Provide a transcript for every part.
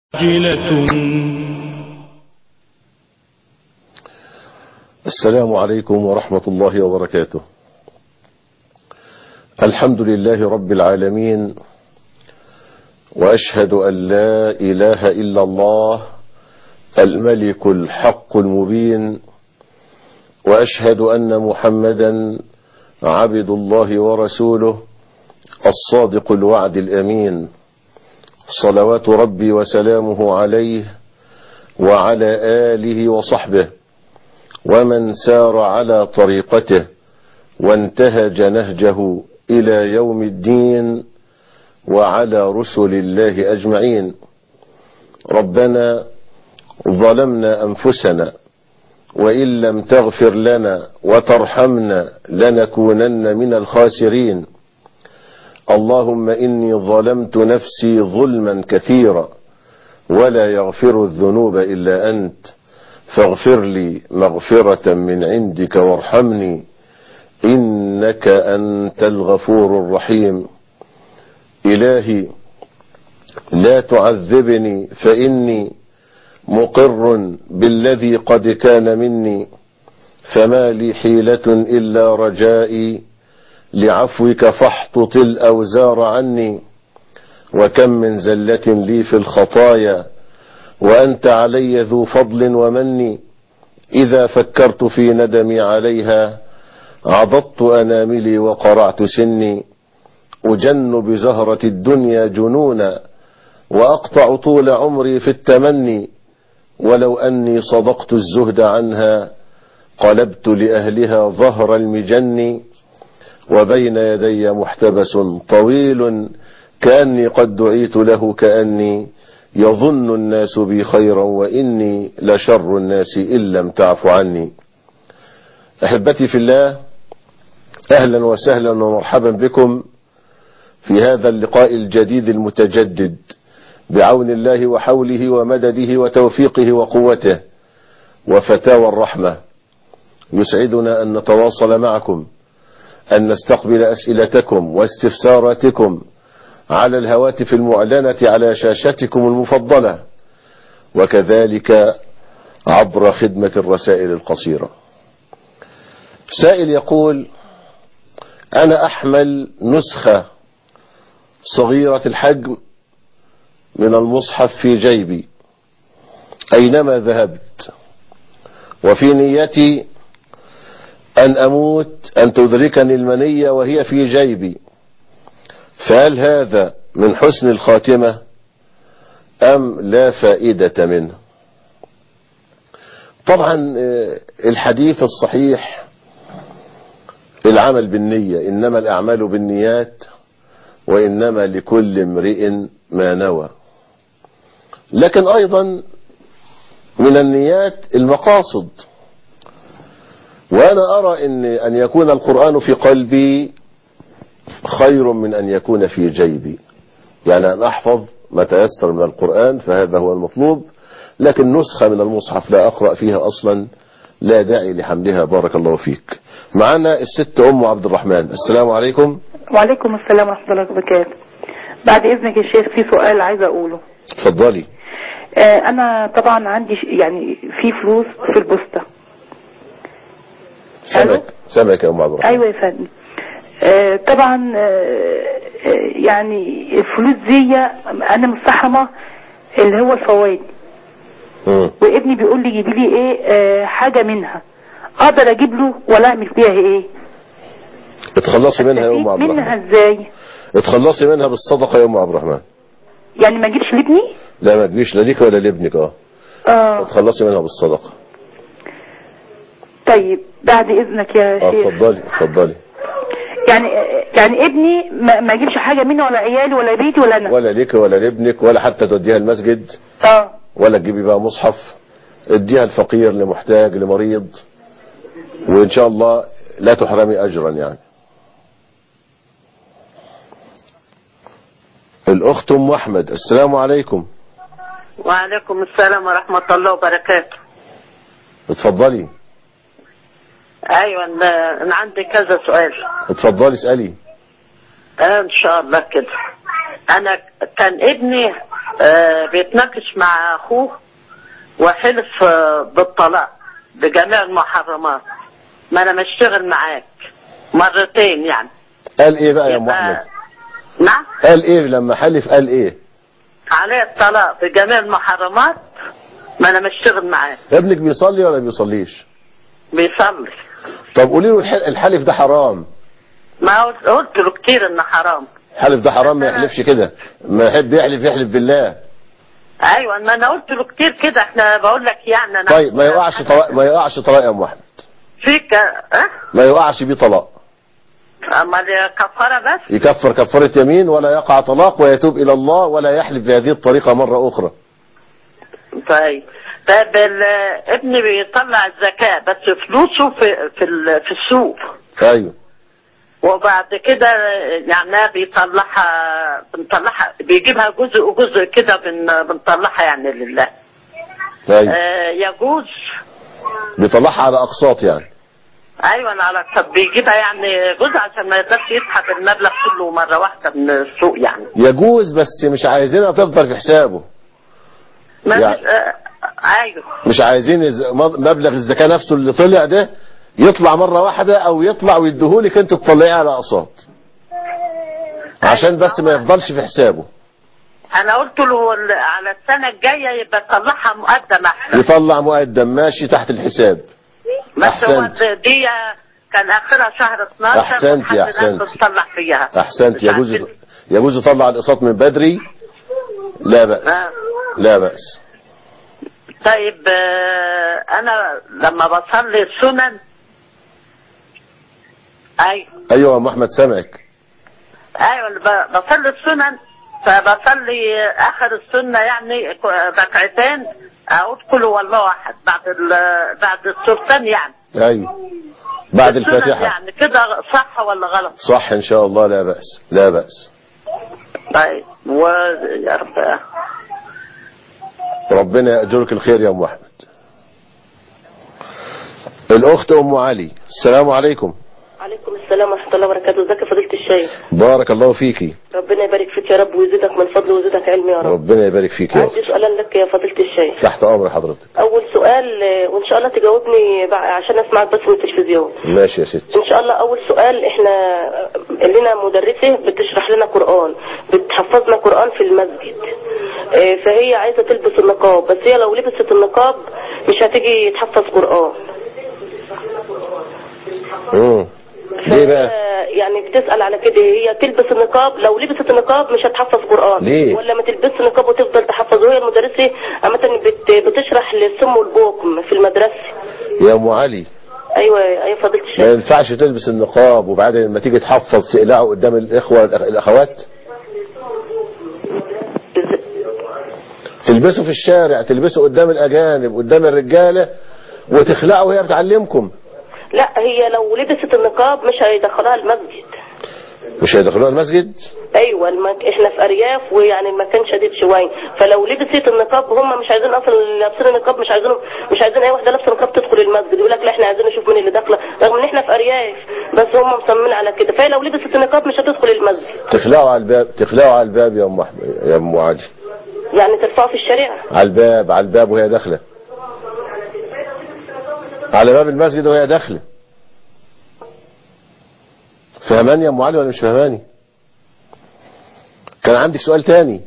عاجلة السلام عليكم ورحمة الله وبركاته الحمد لله رب العالمين وأشهد أن لا إله إلا الله الملك الحق المبين وأشهد أن محمدا عبد الله ورسوله الصادق الوعد الأمين صلوات ربي وسلامه عليه وعلى آله وصحبه ومن سار على طريقته وانتهج نهجه إلى يوم الدين وعلى رسل الله أجمعين ربنا ظلمنا أنفسنا وإن لم تغفر لنا وترحمنا لنكونن من الخاسرين اللهم إني ظلمت نفسي ظلما كثيرا ولا يغفر الذنوب إلا أنت فاغفر لي مغفرة من عندك وارحمني إنك أنت الغفور الرحيم إلهي لا تعذبني فإني مقر بالذي قد كان مني فما لي حيلة إلا رجائي لعفوك فاحطط الأوزار عني وكم من زلة لي في الخطايا وأنت علي ذو فضل ومني إذا فكرت في ندمي عليها عضضت أناملي وقرعت سني أجن بزهرة الدنيا جنونا وأقطع طول عمري في التمني ولو أني صدقت الزهد عنها قلبت لأهلها ظهر المجن وبين يدي محتبس طويل كأني قد دعيت له كأني يظن الناس بي خيرا وإني لشر الناس إن لم تعف عني أحبتي في الله أهلا وسهلا ومرحبا بكم في هذا اللقاء الجديد المتجدد بعون الله وحوله ومدده وتوفيقه وقوته وفتاوى الرحمة يسعدنا أن نتواصل معكم أن نستقبل أسئلتكم واستفساراتكم على الهواتف المعلنة على شاشتكم المفضلة وكذلك عبر خدمة الرسائل القصيرة سائل يقول أنا أحمل نسخة صغيرة الحجم من المصحف في جيبي أينما ذهبت وفي نيتي أن أموت أن تدركني المنية وهي في جيبي فهل هذا من حسن الخاتمة أم لا فائدة منه طبعا الحديث الصحيح العمل بالنية إنما الأعمال بالنيات وإنما لكل امرئ ما نوى لكن أيضا من النيات المقاصد وأنا أرى إن أن يكون القرآن في قلبي خير من أن يكون في جيبي يعني أن أحفظ ما تيسر من القرآن فهذا هو المطلوب لكن نسخة من المصحف لا أقرأ فيها أصلا لا داعي لحملها بارك الله فيك معنا الست أم عبد الرحمن السلام عليكم وعليكم السلام ورحمة الله وبركاته بعد إذنك يا شيخ في سؤال عايزة أقوله اتفضلي آه أنا طبعا عندي ش- يعني في فلوس في البوسطة سامعك سامعك يا أم عبد الرحمن أيوة يا فندم آه طبعا آه آه، يعني الفلوس دي أنا مستحرمة اللي هو الفوائد مم. وابني بيقول لي جيبي لي إيه آه حاجة منها أقدر أجيب له ولا أعمل فيها إيه اتخلصي منها يا أم عبد الرحمن منها إزاي اتخلصي منها بالصدقة يا أم عبد الرحمن يعني ما أجيبش لابني لا ما تجيش لا ليك ولا لابنك اه اه اتخلصي منها بالصدقة طيب بعد إذنك يا اه شيخ اتفضلي اتفضلي يعني يعني ابني ما, ما اجيبش حاجه منه ولا عيالي ولا بيتي ولا انا ولا ليك ولا لابنك ولا حتى توديها المسجد اه ولا تجيبي بقى مصحف اديها الفقير لمحتاج لمريض وان شاء الله لا تحرمي اجرا يعني الاخت ام احمد السلام عليكم وعليكم السلام ورحمة الله وبركاته اتفضلي أيوة أنا أنا عندي كذا سؤال اتفضلي اسالي آه إن شاء الله كده انا كان ابني آه، بيتناقش مع اخوه وحلف آه، بالطلاق بجميع المحرمات ما انا مشتغل معاك مرتين يعني قال ايه بقى يا ام يبقى- احمد نعم قال ايه لما حلف قال ايه عليه الطلاق بجميع المحرمات ما انا مشتغل معاه ابنك بيصلي ولا بيصليش بيصلي طب قولي له الح- الحلف ده حرام ما قلت قلت له كتير انه حرام الحلف ده حرام ما يحلفش كده ما يحب يحلف يحلف بالله ايوه ما انا قلت له كتير كده احنا بقول لك يعني انا طيب ما يقعش طلاق ما يقعش طلاق يا ام احمد فيك اه ما يقعش بيه طلاق امال كفاره بس يكفر كفارة يمين ولا يقع طلاق ويتوب إلى الله ولا يحلف بهذه الطريقة مرة أخرى طيب طيب ال- ابني بيطلع الزكاة بس فلوسه في في ال- في السوق أيوه وبعد كده يعني بيطلعها بنطلعها بيجيبها جزء وجزء كده بن بنطلعها يعني لله أيوه آه يجوز بيطلعها على أقساط يعني ايوه انا على طب بيجيبها يعني جزء عشان ما يقدرش يسحب المبلغ كله مره واحده من السوق يعني يجوز بس مش عايزينها تفضل في حسابه ما يعني- مش آه ايوه مش عايزين الز- مبلغ الزكاة نفسه اللي طلع ده يطلع مرة واحدة أو يطلع ويديهولك أنت تطلعيه على أقساط عشان بس ما يفضلش في حسابه انا قلت له ال- على السنه الجايه يبقى تطلعها مقدم احسن يطلع مقدم ماشي تحت الحساب بس هو أحسنت. دي كان اخرها شهر 12 أحسنت يا والحمد لله أحسنت. بتطلع فيها أحسنت مش يجوز عارفين. يجوز يطلع الأقساط من بدري لا بأس آه. لا بأس طيب آه، انا لما بصلي السنن ايوه أيوة يا أم أحمد سامعك ايوه ب- بصلي السنن فبصلي اخر السنه يعني ك- ركعتين اقول كل والله احد بعد ال- بعد السلطان يعني أيوة بعد السنن الفاتحة يعني كده صح ولا غلط؟ صح إن شاء الله لا بأس لا بأس طيب ويا رب ربنا يأجرك الخير يا أم أحمد الأخت أم علي السلام عليكم عليكم السلام ورحمة الله وبركاته ازيك يا فضيلة الشيخ بارك الله فيكي ربنا يبارك فيك يا رب ويزيدك من فضله ويزيدك علم يا رب ربنا يبارك فيك يا عندي أخت سؤال لك يا فضيلة الشيخ تحت أمر حضرتك أول سؤال آه، وإن شاء الله تجاوبني بع- عشان أسمعك بس من التلفزيون ماشي يا ست إن شاء الله أول سؤال إحنا آه، لنا مدرسة بتشرح لنا قرآن بتحفظنا قرآن في المسجد آه، فهي عايزة تلبس النقاب بس هي لو لبست النقاب مش هتيجي تحفظ قرآن مم. ليه بقى فهي يعني بتسأل على كده هي تلبس النقاب لو لبست النقاب مش هتحفظ قرآن ليه؟ ولا ما تلبسش النقاب وتفضل تحفظ وهي المدرسة عامة بت بتشرح للسم والبوكم في المدرسة يا أم علي ايوه ايوه فضيلة ما الشيخ ينفعش تلبس النقاب وبعدين لما تيجي تحفظ تقلعه قدام الإخوة الأخوات تلبسه في الشارع تلبسه قدام الأجانب قدام الرجالة وتخلعه وهي بتعلمكم لا هي لو لبست النقاب مش هيدخلوها المسجد مش هيدخلوها المسجد ايوه المك... احنا في ارياف ويعني المكان شديد شويه فلو لبست النقاب هم مش عايزين اصلا اللي لابسين النقاب مش عايزين مش عايزين اي واحده لابسه نقاب تدخل المسجد يقول لك لا احنا عايزين نشوف مين اللي داخله رغم ان احنا في ارياف بس هم مصممين على كده فهي لو لبست النقاب مش هتدخل المسجد تخلعه على الباب تخلعه على الباب يا أم أحمد يا أم علي يعني ترفعه في الشارع على الباب على الباب وهي داخلة على باب المسجد وهي داخلة فهماني يا أم علي ولا مش فهماني كان عندك سؤال تاني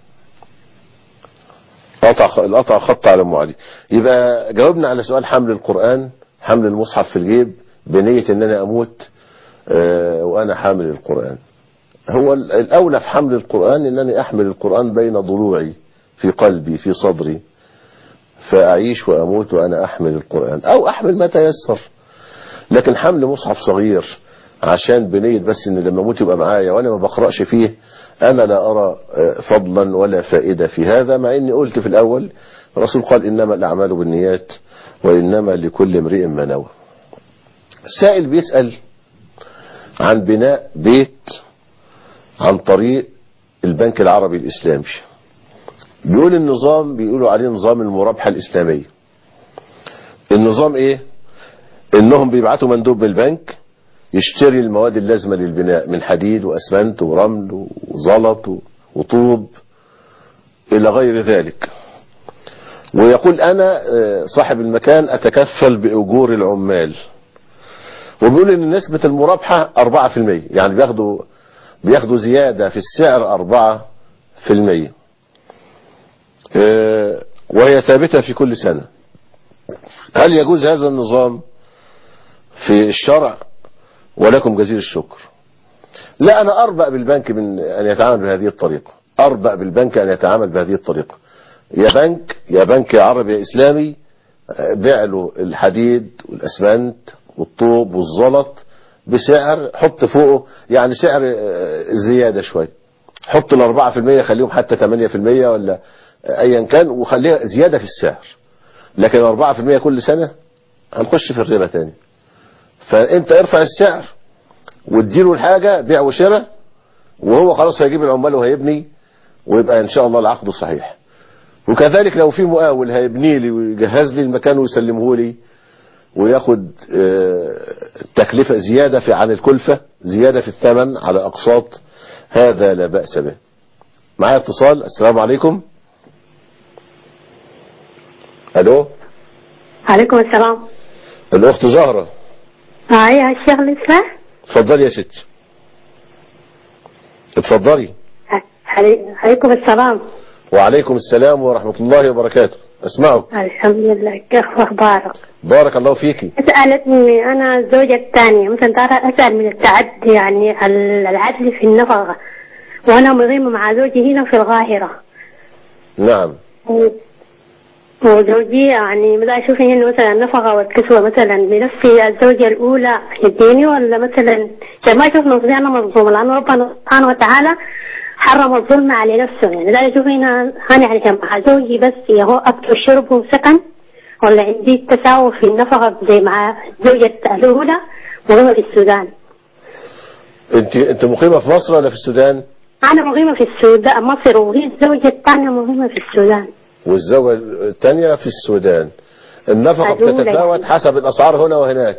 قطع القطع خط على أم علي يبقى جاوبنا على سؤال حمل القرآن حمل المصحف في الجيب بنية ان انا اموت آه، وانا حامل القرآن هو ال- الاولى في حمل القرآن انني احمل القرآن بين ضلوعي في قلبي في صدري فاعيش واموت وانا احمل القرآن او احمل ما تيسر لكن حمل مصحف صغير عشان بنية بس ان لما اموت يبقى معايا وانا ما بقرأش فيه انا لا ارى آه، فضلا ولا فائدة في هذا مع اني قلت في الاول الرسول قال انما الاعمال بالنيات وانما لكل امرئ ما نوى سائل بيسأل عن بناء بيت عن طريق البنك العربي الإسلامي بيقول النظام بيقولوا عليه نظام المرابحة الإسلامية النظام إيه إنهم بيبعتوا مندوب بالبنك يشتري المواد اللازمة للبناء من حديد وأسمنت ورمل وزلط وطوب إلى غير ذلك ويقول أنا آه، صاحب المكان أتكفل بأجور العمال وبيقول إن نسبة المرابحة 4% يعني بياخدوا بياخدوا زيادة في السعر 4% آه، وهي ثابتة في كل سنة هل يجوز هذا النظام في الشرع ولكم جزيل الشكر لا أنا أربأ بالبنك من أن يتعامل بهذه الطريقة أربأ بالبنك أن يتعامل بهذه الطريقة يا بنك يا بنك يا عربي يا إسلامي آه، بيع له الحديد والأسمنت والطوب والزلط بسعر حط فوقه يعني سعر آه، زيادة شوية حط الأربعة في المية خليهم حتى تمانية في المية ولا أيا كان وخليها زيادة في السعر لكن أربعة في المية كل سنة هنخش في الربا تاني فأنت ارفع السعر واديله الحاجة بيع وشراء وهو خلاص هيجيب العمال وهيبني ويبقى ان شاء الله العقد صحيح وكذلك لو في مقاول هيبني لي ويجهز لي المكان ويسلمه لي وياخد آه، تكلفة زيادة في عن الكلفة زيادة في الثمن على أقساط هذا لا بأس به معايا اتصال السلام عليكم الو عليكم السلام الاخت زهرة هاي الشيخ لسه اتفضلي يا ستي اتفضلي علي- عليكم السلام وعليكم السلام ورحمة الله وبركاته اسمعوا الحمد لله كيف اخبارك بارك الله فيكي سألتني انا الزوجة الثانية مثلا ترى اسأل من التعدي يعني ال- العدل في النفقة وانا مقيمة مع زوجي هنا في القاهرة نعم و- وزوجي يعني مثلا اشوف انه مثلا النفقة والكسوة مثلا بنفس الزوجة الاولى يديني ولا مثلا عشان ما اشوف نفسي انا مظلومة لان ربنا سبحانه وتعالى حرم الظلم على نفسه يعني لا اشوف هنا انا يعني كان مع زوجي بس هو اكل وشرب وسكن ولا عندي تساوي في النفقة زي مع زوجة الاولى وهو في السودان انت انت مقيمة في مصر ولا في السودان انا مقيمة في السودان مصر وهي الزوجة الثانية مقيمة في السودان والزوجة الثانية في السودان النفقة أدولة بتتفاوت يعني. حسب الأسعار هنا وهناك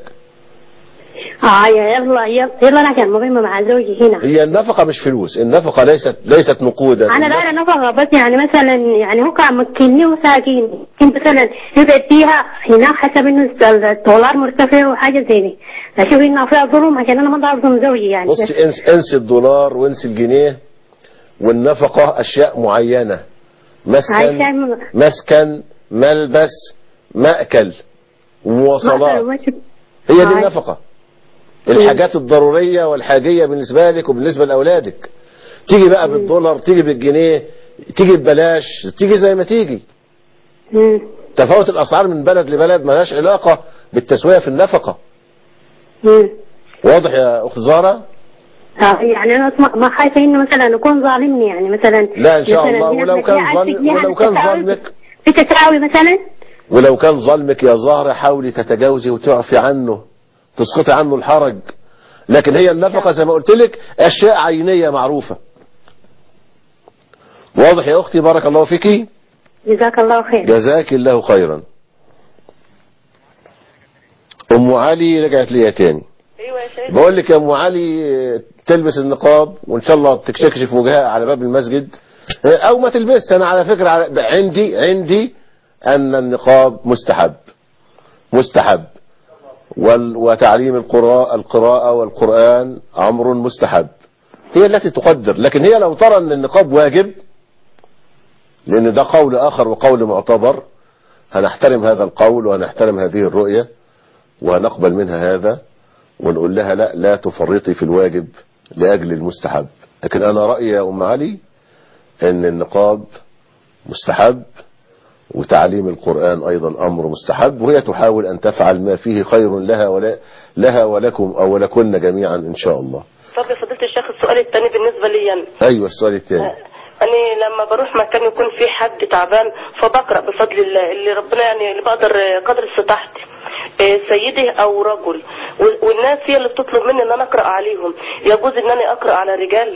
اه يا يلا يلا يلا انا كان مقيمة مع زوجي هنا هي النفقة مش فلوس النفقة ليست ليست نقودا انا لا انا نفقه بس يعني مثلا يعني هو كان مكني وساكن كنت مثلا يبديها هناك حسب انه الدولار مرتفع وحاجه زي دي اشوف انه فيها ظلم عشان انا ما اقدر اظلم زوجي يعني بص انس, انس الدولار وانس الجنيه والنفقة أشياء معينة مسكن عايشة مسكن ملبس مأكل ومواصلات هي دي هاي. النفقة الحاجات الضرورية والحاجية بالنسبة لك وبالنسبة لأولادك تيجي بقى بالدولار تيجي بالجنيه تيجي ببلاش تيجي زي ما تيجي مم. تفاوت الأسعار من بلد لبلد ملهاش علاقة بالتسوية في النفقة مم. واضح يا أخت زهرة آه، يعني انا أسمع- ما خايفه انه مثلا يكون ظالمني يعني مثلا لا إن شاء مثلاً الله هنا ولو كان في ظلم جهة ولو كان تساوي- ظلمك في تساوي مثلا ولو كان ظلمك يا زهرة حاولي تتجاوزي وتعفي عنه تسقطي عنه الحرج لكن هي النفقة زي ما قلت لك أشياء عينية معروفة واضح يا أختي بارك الله فيكي جزاك الله خير جزاك الله خيرا أم علي رجعت لي تاني ايوه يا شيخ بقول لك يا أم علي تلبس النقاب وإن شاء الله تكشكشف وجهها على باب المسجد أو ما تلبسش أنا على فكرة على- عندي عندي أن النقاب مستحب مستحب وال- وتعليم القراءة القراءة والقرآن أمر مستحب هي التي تقدر لكن هي لو ترى أن النقاب واجب لأن ده قول آخر وقول معتبر هنحترم هذا القول وهنحترم هذه الرؤية وهنقبل منها هذا ونقول لها لا لا تفرطي في الواجب لأجل المستحب لكن أنا رأيي يا أم علي أن النقاب مستحب وتعليم القرآن أيضا أمر مستحب وهي تحاول أن تفعل ما فيه خير لها ولا لها ولكم أو لكن جميعا إن شاء الله طب يا فضيلة الشيخ السؤال الثاني بالنسبة لي أنا أيوة السؤال الثاني أنا لما بروح مكان يكون فيه حد تعبان فبقرأ بفضل الله اللي ربنا يعني اللي بقدر قدر استطاعتي إيه، سيدي أو رجل و- والناس هي اللي بتطلب مني إن أنا أقرأ عليهم يجوز إن أنا أقرأ على رجال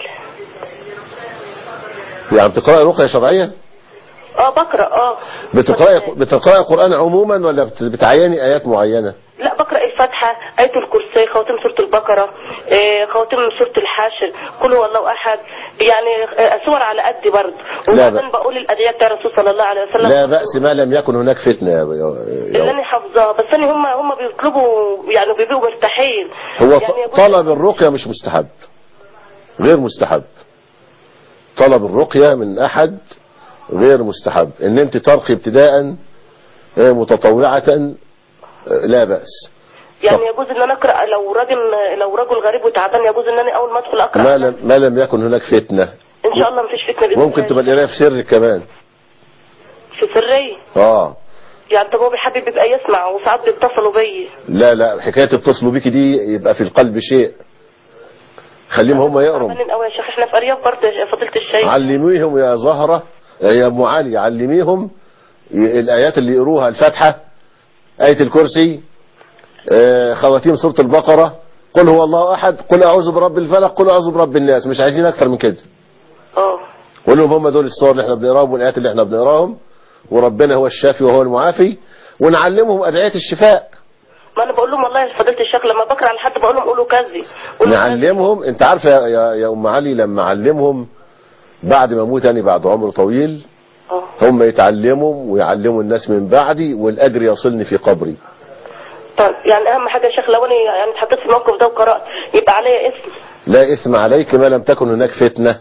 يعني بتقرأي رقية شرعية اه بقرأ اه بتقرأي بتقرأي القرآن عموما ولا بت- بتعيني آيات معينة لا بقرا الفاتحه ايه الكرسي خواتيم سوره البقره آه، خواتيم سوره الحاشر قل هو الله احد يعني آه، سور على قدي برضه لا وبعدين بقول الادعيه بتاع الرسول صلى الله عليه وسلم لا بأس ما لم يكن هناك فتنة يا يا- اللي انا حافظاه بس انا هم هم بيطلبوا يعني بيبقوا مرتاحين هو يعني ط- يقول- طلب الرقية مش مستحب غير مستحب طلب الرقية من أحد غير مستحب إن أنت ترقي ابتداء آه، متطوعة آه، لا بأس يعني يجوز ان انا اقرا لو راجل لو رجل غريب وتعبان يجوز ان انا اول ما ادخل اقرا ما لم, ما لم يكن هناك فتنة ان شاء الله مفيش فتنه بإذن ممكن الله. تبقى القراية في سر كمان في سريه اه يعني طب هو بيحب بيبقى يسمع وساعات بيتصلوا بيا لا لا حكاية اتصلوا بيك دي يبقى في القلب شيء خليهم هم يقروا تعبانين قوي يا شيخ احنا في ارياف برضه يا فضيله الشيخ علميهم يا زهرة يا ام علي علميهم ي- الآيات اللي يقروها الفاتحة آية الكرسي آه، خواتيم سورة البقرة قل هو الله أحد قل أعوذ برب الفلق قل أعوذ برب الناس مش عايزين أكتر من كده اه قول لهم هم دول الصور اللي احنا بنقراهم والآيات اللي احنا بنقراهم وربنا هو الشافي وهو المعافي ونعلمهم أدعية الشفاء ما انا بقول لهم والله يا فضيله الشيخ لما بقرا على حد بقول لهم قولوا كذي قولوا كذي. نعلمهم انت عارف يا, يا, يا ام علي لما علمهم بعد ما اموت انا بعد عمر طويل اه هم يتعلموا ويعلموا الناس من بعدي والاجر يصلني في قبري طيب يعني اهم حاجه يا شيخ لو انا يعني اتحطيت في الموقف ده وقرات يبقى عليا اسم لا اثم عليك ما لم تكن هناك فتنة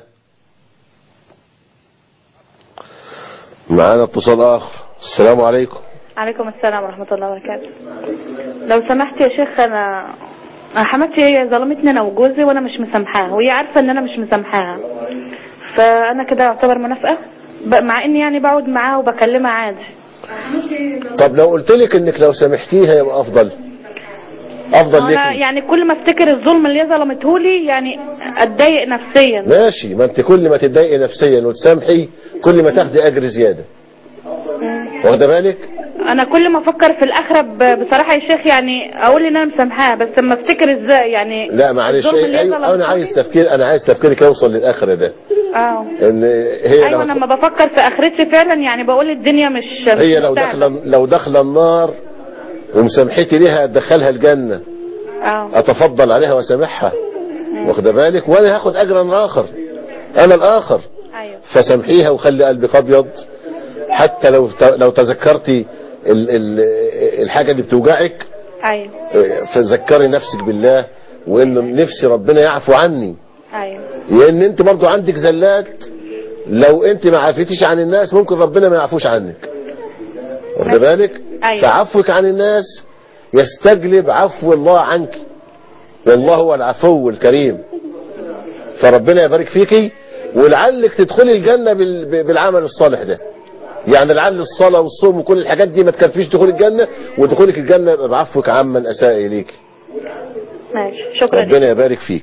معانا اتصال اخر السلام عليكم عليكم السلام ورحمة الله وبركاته لو سمحت يا شيخ أنا أنا حماتي هي ظلمتني أنا وجوزي وأنا مش مسامحاها وهي عارفة إن أنا مش مسامحاها فأنا كده أعتبر منافقة ب- مع إني يعني بقعد معاها وبكلمها عادي طب لو قلت لك انك لو سامحتيها يبقى افضل افضل لك أنا يعني كل ما أفتكر الظلم اللي هي ظلمته لي يعني أتضايق نفسيا ماشي ما انت كل ما تتضايقي نفسيا وتسامحي كل ما تاخدي اجر زيادة واخده بالك أنا كل ما أفكر في الآخرة ب- بصراحة يا شيخ يعني أقول إن أنا مسامحاها بس لما أفتكر إزاي يعني لا معلش الظلم اللي هي ايوه انا ظلمته عايز لي- تفكير انا عايز تفكيرك يوصل للاخره ده اه ان هي ايوه لو لما بفكر في اخرتي فعلا يعني بقول الدنيا مش هي مش لو مستاهلة. داخله لو داخله النار ومسامحتي ليها ادخلها الجنه اه اتفضل عليها واسامحها واخده بالك وانا هاخد اجرا اخر انا الاخر ايوه فسامحيها وخلي قلبك ابيض حتى لو لو تذكرتي ال ال الحاجه اللي بتوجعك ايوه فذكري نفسك بالله وان نفسي ربنا يعفو عني ايوه لان انت برضو عندك زلات لو انت ما عافيتيش عن الناس ممكن ربنا ما يعفوش عنك واخد بالك أيوة. فعفوك عن الناس يستجلب عفو الله عنك والله هو العفو الكريم فربنا يبارك فيكي ولعلك تدخلي الجنة بال- بالعمل الصالح ده يعني لعل الصلاة والصوم وكل الحاجات دي ما تكفيش دخول الجنة ودخولك الجنة يبقى بعفوك عمن أساء إليك ماشي شكرا لك ربنا يبارك فيك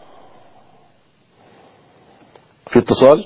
في اتصال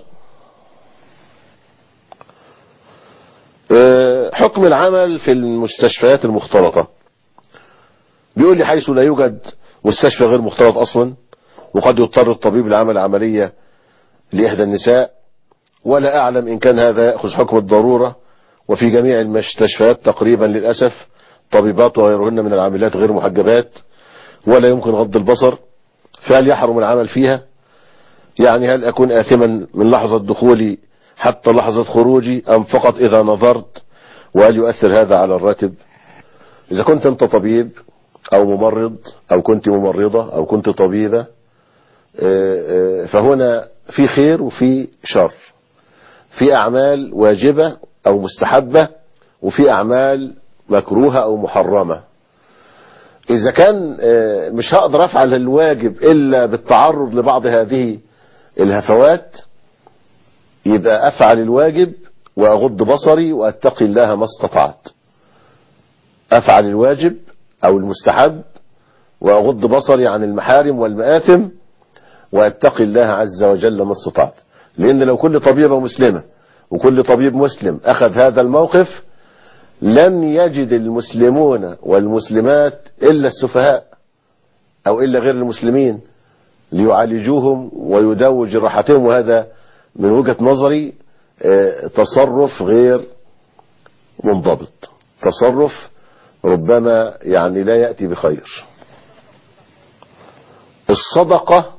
آه، حكم العمل في المستشفيات المختلطة بيقول لي حيث لا يوجد مستشفى غير مختلط أصلا وقد يضطر الطبيب لعمل عملية لإحدى النساء ولا أعلم إن كان هذا يأخذ حكم الضرورة وفي جميع المستشفيات تقريبا للأسف طبيبات وغيرهن من العاملات غير محجبات ولا يمكن غض البصر فهل يحرم العمل فيها يعني هل أكون آثما من لحظة دخولي حتى لحظة خروجي أم فقط إذا نظرت وهل يؤثر هذا على الراتب إذا كنت أنت طبيب أو ممرض أو كنت ممرضة أو كنت طبيبة آه، آه، فهنا في خير وفي شر في أعمال واجبة أو مستحبة وفي أعمال مكروهة أو محرمة إذا كان آه، مش هقدر أفعل الواجب إلا بالتعرض لبعض هذه الهفوات يبقى أفعل الواجب وأغض بصري وأتقي الله ما استطعت أفعل الواجب أو المستحب وأغض بصري عن المحارم والمآثم وأتقي الله عز وجل ما استطعت لأن لو كل طبيبة مسلمة وكل طبيب مسلم أخذ هذا الموقف لن يجد المسلمون والمسلمات إلا السفهاء أو إلا غير المسلمين ليعالجوهم ويداووا جراحتهم وهذا من وجهة نظري آه، تصرف غير منضبط تصرف ربما يعني لا يأتي بخير الصدقة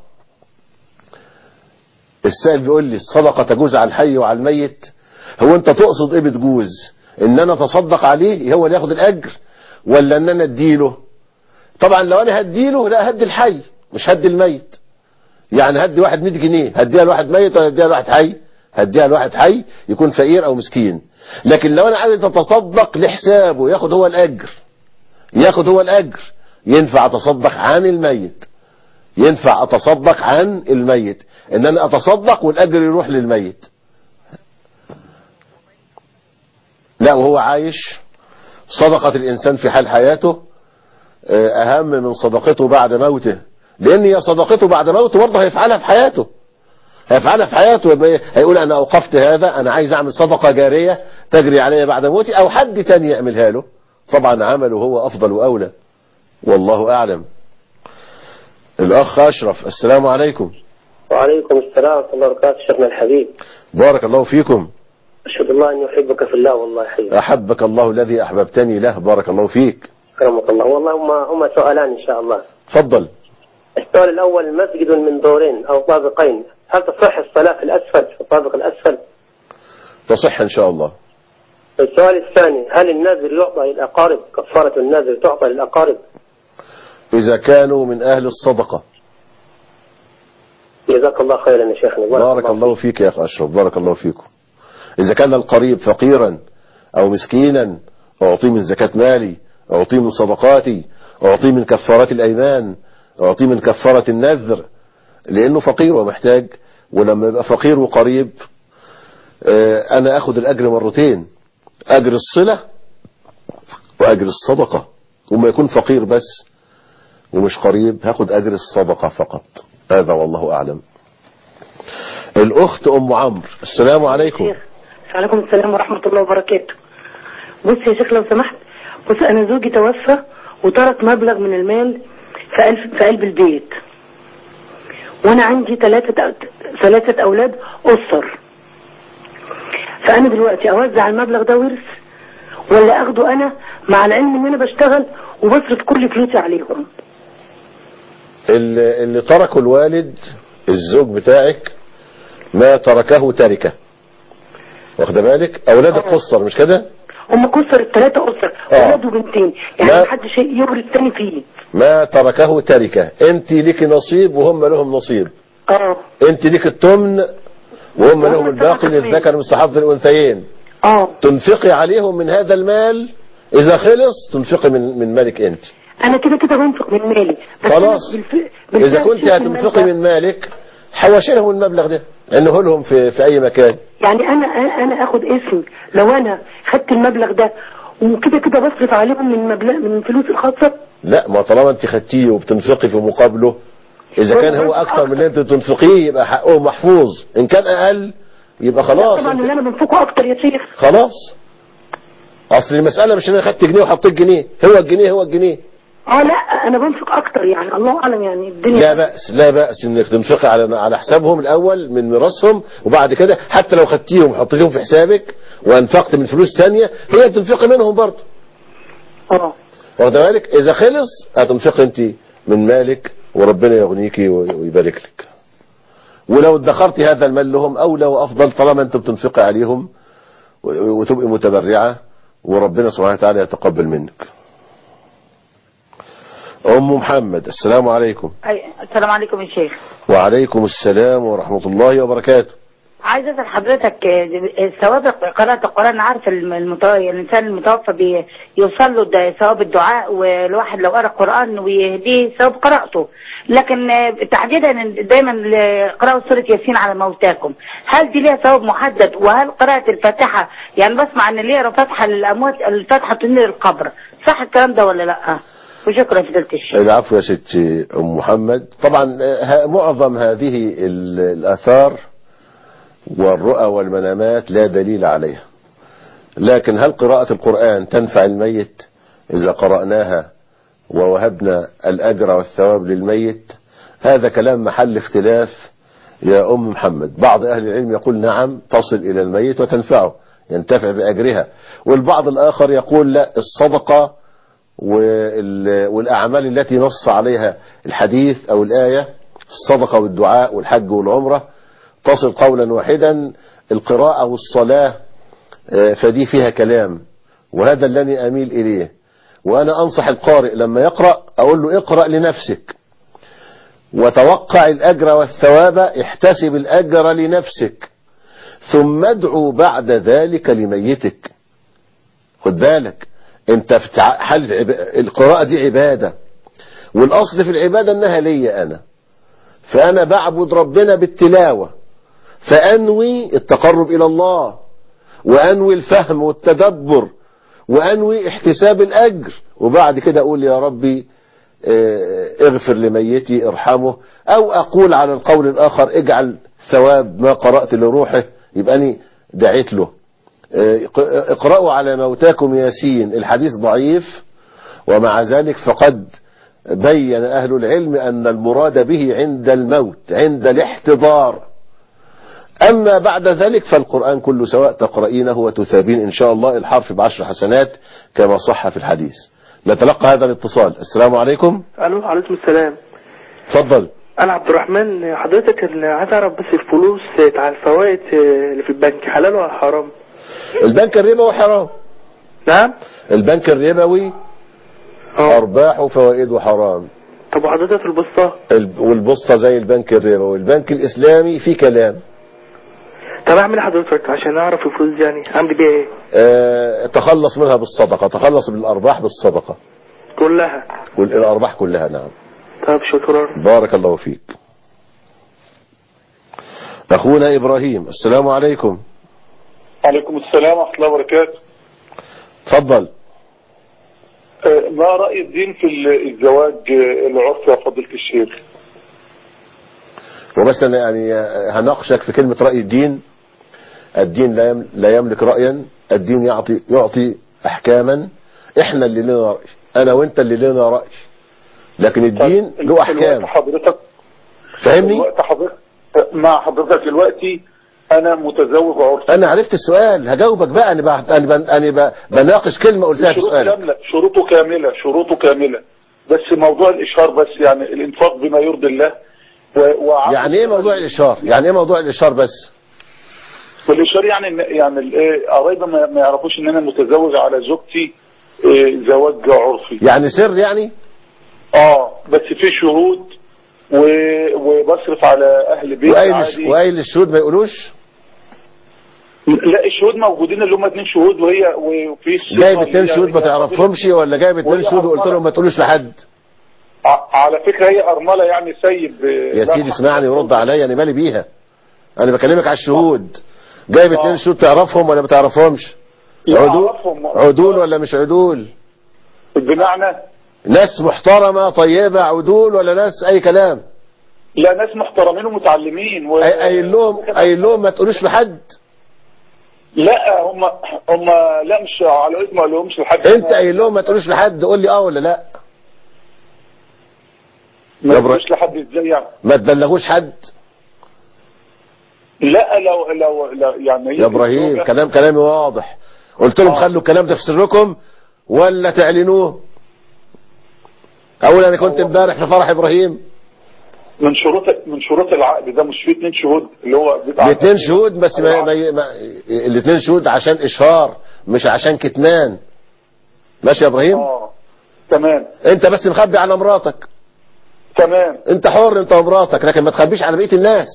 السائل بيقول لي الصدقة تجوز على الحي وعلى الميت هو انت تقصد ايه بتجوز ان انا اتصدق عليه هو اللي ياخد الاجر ولا ان انا اديله طبعا لو انا هديله لا هدي الحي مش هدي الميت يعني هدي واحد 100 جنيه هديها لواحد ميت ولا هديها لواحد حي هديها لواحد حي يكون فقير او مسكين لكن لو انا عايز اتصدق لحسابه ياخد هو الاجر ياخد هو الاجر ينفع اتصدق عن الميت ينفع اتصدق عن الميت ان انا اتصدق والاجر يروح للميت لا وهو عايش صدقة الانسان في حال حياته اهم من صدقته بعد موته لان هي صدقته بعد موته برضه هيفعلها في حياته هيفعلها في حياته هيقول انا اوقفت هذا انا عايز اعمل صدقة جارية تجري علي بعد موتي او حد تاني يعملها له طبعا عمله هو افضل واولى والله اعلم الاخ اشرف السلام عليكم وعليكم السلام ورحمة الله وبركاته شيخنا الحبيب بارك الله فيكم أشهد الله أني أحبك في الله والله حبيبي احبك الله الذي احببتني له بارك الله فيك أكرمك الله والله هما هما سؤالان إن شاء الله تفضل السؤال الأول مسجد من دورين أو طابقين هل تصح الصلاة في الأسفل في الطابق الأسفل تصح ان شاء الله السؤال الثاني هل النذر يعطى للأقارب كفارة النذر تعطى للأقارب اذا كانوا من اهل الصدقة جزاك الله خيرا يا شيخنا بارك الله فيك يا اخ اشرف بارك الله فيكم اذا كان القريب فقيرا او مسكينا اعطيه من زكاة مالي اعطيه من صدقاتي اعطيه من كفارات الايمان اعطيه من كفارة النذر لانه فقير ومحتاج ولما يبقى فقير وقريب آه، انا اخد الاجر مرتين اجر الصلة واجر الصدقة وما يكون فقير بس ومش قريب هاخد اجر الصدقة فقط هذا والله اعلم الاخت ام عمرو السلام عليكم شيخ وعليكم السلام ورحمة الله وبركاته بص يا شيخ لو سمحت بص أنا زوجي توفى وترك مبلغ من المال في قلب, في قلب البيت وأنا عندي ثلاثة ثلاثة أولاد أسر فأنا دلوقتي أوزع المبلغ ده ورث ولا أخده أنا مع العلم إن أنا بشتغل وبصرف كل فلوسي عليهم اللي اللي تركه الوالد الزوج بتاعك ما تركه تركه واخد بالك اولادك قصر مش كده هم كسر الثلاثة أسر آه. ولاد وبنتين يعني لا. محدش يورث التاني فيه ما تركه تركه انت ليك نصيب وهم لهم نصيب اه انت ليك التمن وهم لهم وهم الباقي الثلاثة للذكر مثل حظ الانثيين اه تنفقي عليهم من هذا المال اذا خلص تنفقي من من مالك انت انا كده كده بنفق من مالي بس خلاص. أنا بالف... بالفعل اذا كنت شلت المال هتنفقي ده. من مالك حوشي لهم المبلغ ده انه لهم في في اي مكان يعني انا انا اخد اسم لو انا خدت المبلغ ده وكده كده بصرف عليهم من مبلغ من فلوسي الخاصه لا ما طالما انت خدتيه وبتنفقي في مقابله اذا كان هو اكتر من اللي انت تنفقيه يبقى حقه محفوظ ان كان اقل يبقى خلاص طبعا انت اللي انا بنفقه اكتر يا شيخ خلاص اصل المسألة مش ان انا خدت جنيه وحطيت جنيه هو الجنيه هو الجنيه اه لا انا بنفق اكتر يعني الله اعلم يعني الدنيا لا بأس لا بأس انك تنفقي على على حسابهم الاول من ميراثهم وبعد كده حتى لو خدتيهم وحطيتيهم في حسابك وانفقت من فلوس تانية هي بتنفقي منهم برضه اه واخد بالك اذا خلص هتنفقي انت من مالك وربنا يغنيكي ويبارك لك ولو ادخرتي هذا المال لهم اولى وافضل طالما انت بتنفقي عليهم وتبقي متبرعة وربنا سبحانه وتعالى يتقبل منك ام محمد السلام عليكم أي السلام عليكم يا شيخ وعليكم السلام ورحمة الله وبركاته عايز اسال حضرتك آه، ثواب قراءة القرآن عارف الم- المتو... الانسان المتوفى بيوصل له ده ثواب الدعاء والواحد لو قرأ القرآن ويهديه ثواب قراءته لكن آه، تحديدا دايما قراءة سورة ياسين على موتاكم هل دي ليها ثواب محدد وهل قراءة الفاتحة يعني بسمع ان اللي يقرا فاتحة للاموات الفاتحة تنير القبر صح الكلام ده ولا لا وشكرا فضيلة الشيخ العفو يا ستي ام محمد طبعا ه- معظم هذه ال- الاثار والرؤى والمنامات لا دليل عليها لكن هل قراءة القرآن تنفع الميت إذا قرأناها ووهبنا الأجر والثواب للميت هذا كلام محل اختلاف يا أم محمد بعض أهل العلم يقول نعم تصل إلى الميت وتنفعه ينتفع بأجرها والبعض الآخر يقول لا الصدقة وال- والأعمال التي نص عليها الحديث أو الآية الصدقة والدعاء والحج والعمرة تصل قولا واحدا القراءة والصلاة آه، فدي فيها كلام وهذا الذي أميل إليه وأنا أنصح القارئ لما يقرأ أقول له اقرأ لنفسك وتوقع الأجر والثواب احتسب الأجر لنفسك ثم ادعو بعد ذلك لميتك خد بالك انت في تع- حالة عب... القراءة دي عبادة والأصل في العبادة انها لي أنا فأنا بعبد ربنا بالتلاوة فأنوي التقرب إلى الله وأنوي الفهم والتدبر وأنوي احتساب الأجر وبعد كده أقول يا ربي اه، اغفر لميتي ارحمه أو أقول على القول الآخر اجعل ثواب ما قرأت لروحه يبقى أني دعيت له اه، اقرأوا على موتاكم ياسين الحديث ضعيف ومع ذلك فقد بين أهل العلم أن المراد به عند الموت عند الاحتضار أما بعد ذلك فالقرآن كله سواء تقرأينه وتثابين إن شاء الله الحرف بعشر حسنات كما صح في الحديث نتلقى هذا الاتصال السلام عليكم الو عليكم السلام تفضل انا عبد الرحمن حضرتك اللي عايز اعرف بس الفلوس بتاع الفوائد اللي في البنك حلال ولا حرام البنك الربوي حرام نعم البنك الربوي أرباحه فوائده حرام طب وحضرتك في البسطة الب- والبسطة زي البنك الربوي البنك الإسلامي في كلام طب اعمل ايه حضرتك عشان اعرف الفلوس دي يعني اعمل بيها ايه آه تخلص منها بالصدقة تخلص بالأرباح بالصدقة كلها والأرباح كلها نعم طب شكرا بارك الله فيك أخونا إبراهيم السلام عليكم عليكم السلام ورحمة الله وبركاته تفضل آه، ما رأي الدين في ال- الزواج آه، العرفي يا فضيلة الشيخ وبس أنا يعني هناقشك في كلمة رأي الدين الدين لا يم- لا يملك رأيا الدين يعطي يعطي أحكاما إحنا اللي لنا رأي أنا وأنت اللي لنا رأي لكن الدين له أحكام الوقت حضرتك فاهمني الوقت حضرتك مع حضرتك دلوقتي أنا متزوج عرفي أنا عرفت السؤال هجاوبك بقى أنا بقى أنا, بقى أنا بقى بناقش كلمة قلتها في شروط سؤالك كاملة شروطه كاملة شروطه كاملة بس موضوع الإشهار بس يعني الإنفاق بما يرضي الله و... وعقد- يعني إيه موضوع الإشهار يعني إيه موضوع الإشهار بس والإشهار يعني إن- يعني الإيه، قرايبي ما ما يعرفوش إن أنا متزوج على زوجتي إيه، زواج عرفي يعني سر يعني اه بس في شهود و... وبصرف على اهل بيت وقايل عادي وقايل الشهود ما يقولوش لا الشهود موجودين اللي هم اتنين شهود وهي وفي جايب اتنين شهود ما تعرفهمش ولا جايب اتنين وهي شهود وقلت أرملة. لهم ما تقولوش لحد ع- على فكره هي ارمله يعني سيب يا سيدي اسمعني ورد عليا انا مالي بيها انا بكلمك على الشهود جايب اتنين شهود تعرفهم ولا ما تعرفهمش لا، عدول أعرفهم. عدول ولا مش عدول بمعنى ناس محترمة طيبة عدول ولا ناس اي كلام لا ناس محترمين ومتعلمين و... أي- قايل لهم قايل لهم ما تقولوش لحد لا هم هم لا مش على اسم ما لهمش لحد انت قايل لهم ما تقولوش لحد قول لي اه ولا لا ما يا يقولوش لحد ازاي يعني ما تبلغوش حد لا لو لو, لو يعني هي يا ابراهيم الزوجة- كلام كلامي واضح قلت لهم آه. خلوا الكلام ده في سركم ولا تعلنوه اقول انا كنت امبارح في فرح ابراهيم من شروط من شروط العقد ده مش في اتنين شهود اللي هو بيبقى الاثنين شهود بس ما ما ما الاثنين شهود عشان اشهار مش عشان كتمان ماشي يا ابراهيم اه تمام انت بس مخبي على مراتك تمام انت حر انت ومراتك لكن ما تخبيش على بقيه الناس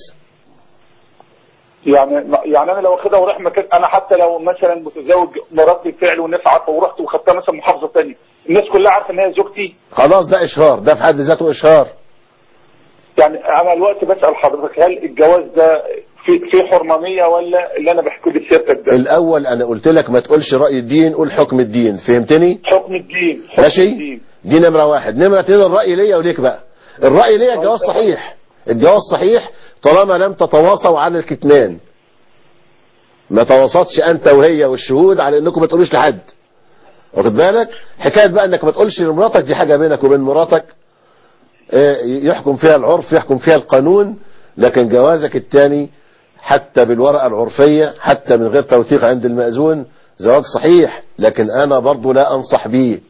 يعني يعني انا لو واخدها ورايح مكان انا حتى لو مثلا متزوج مراتي بالفعل والناس عارفه ورحت وخدتها مثلا محافظه ثانيه الناس كلها عارفه ان هي زوجتي خلاص ده اشهار ده في حد ذاته اشهار يعني انا الوقت بسال حضرتك هل الجواز ده في في حرمانيه ولا اللي انا بحكي لسيادتك ده الاول انا قلت لك ما تقولش راي الدين قول حكم الدين فهمتني حكم الدين حكم ماشي الدين. دي نمره واحد نمره اتنين الراي ليا وليك بقى الراي ليا الجواز صحيح الجواز صحيح طالما لم تتواصوا على الكتمان ما تواصلتش انت وهي والشهود على انكم ما تقولوش لحد واخد بالك حكايه بقى انك ما تقولش لمراتك دي حاجه بينك وبين مراتك آه، يحكم فيها العرف يحكم فيها القانون لكن جوازك الثاني حتى بالورقه العرفيه حتى من غير توثيق عند المأذون زواج صحيح لكن انا برضو لا انصح بيه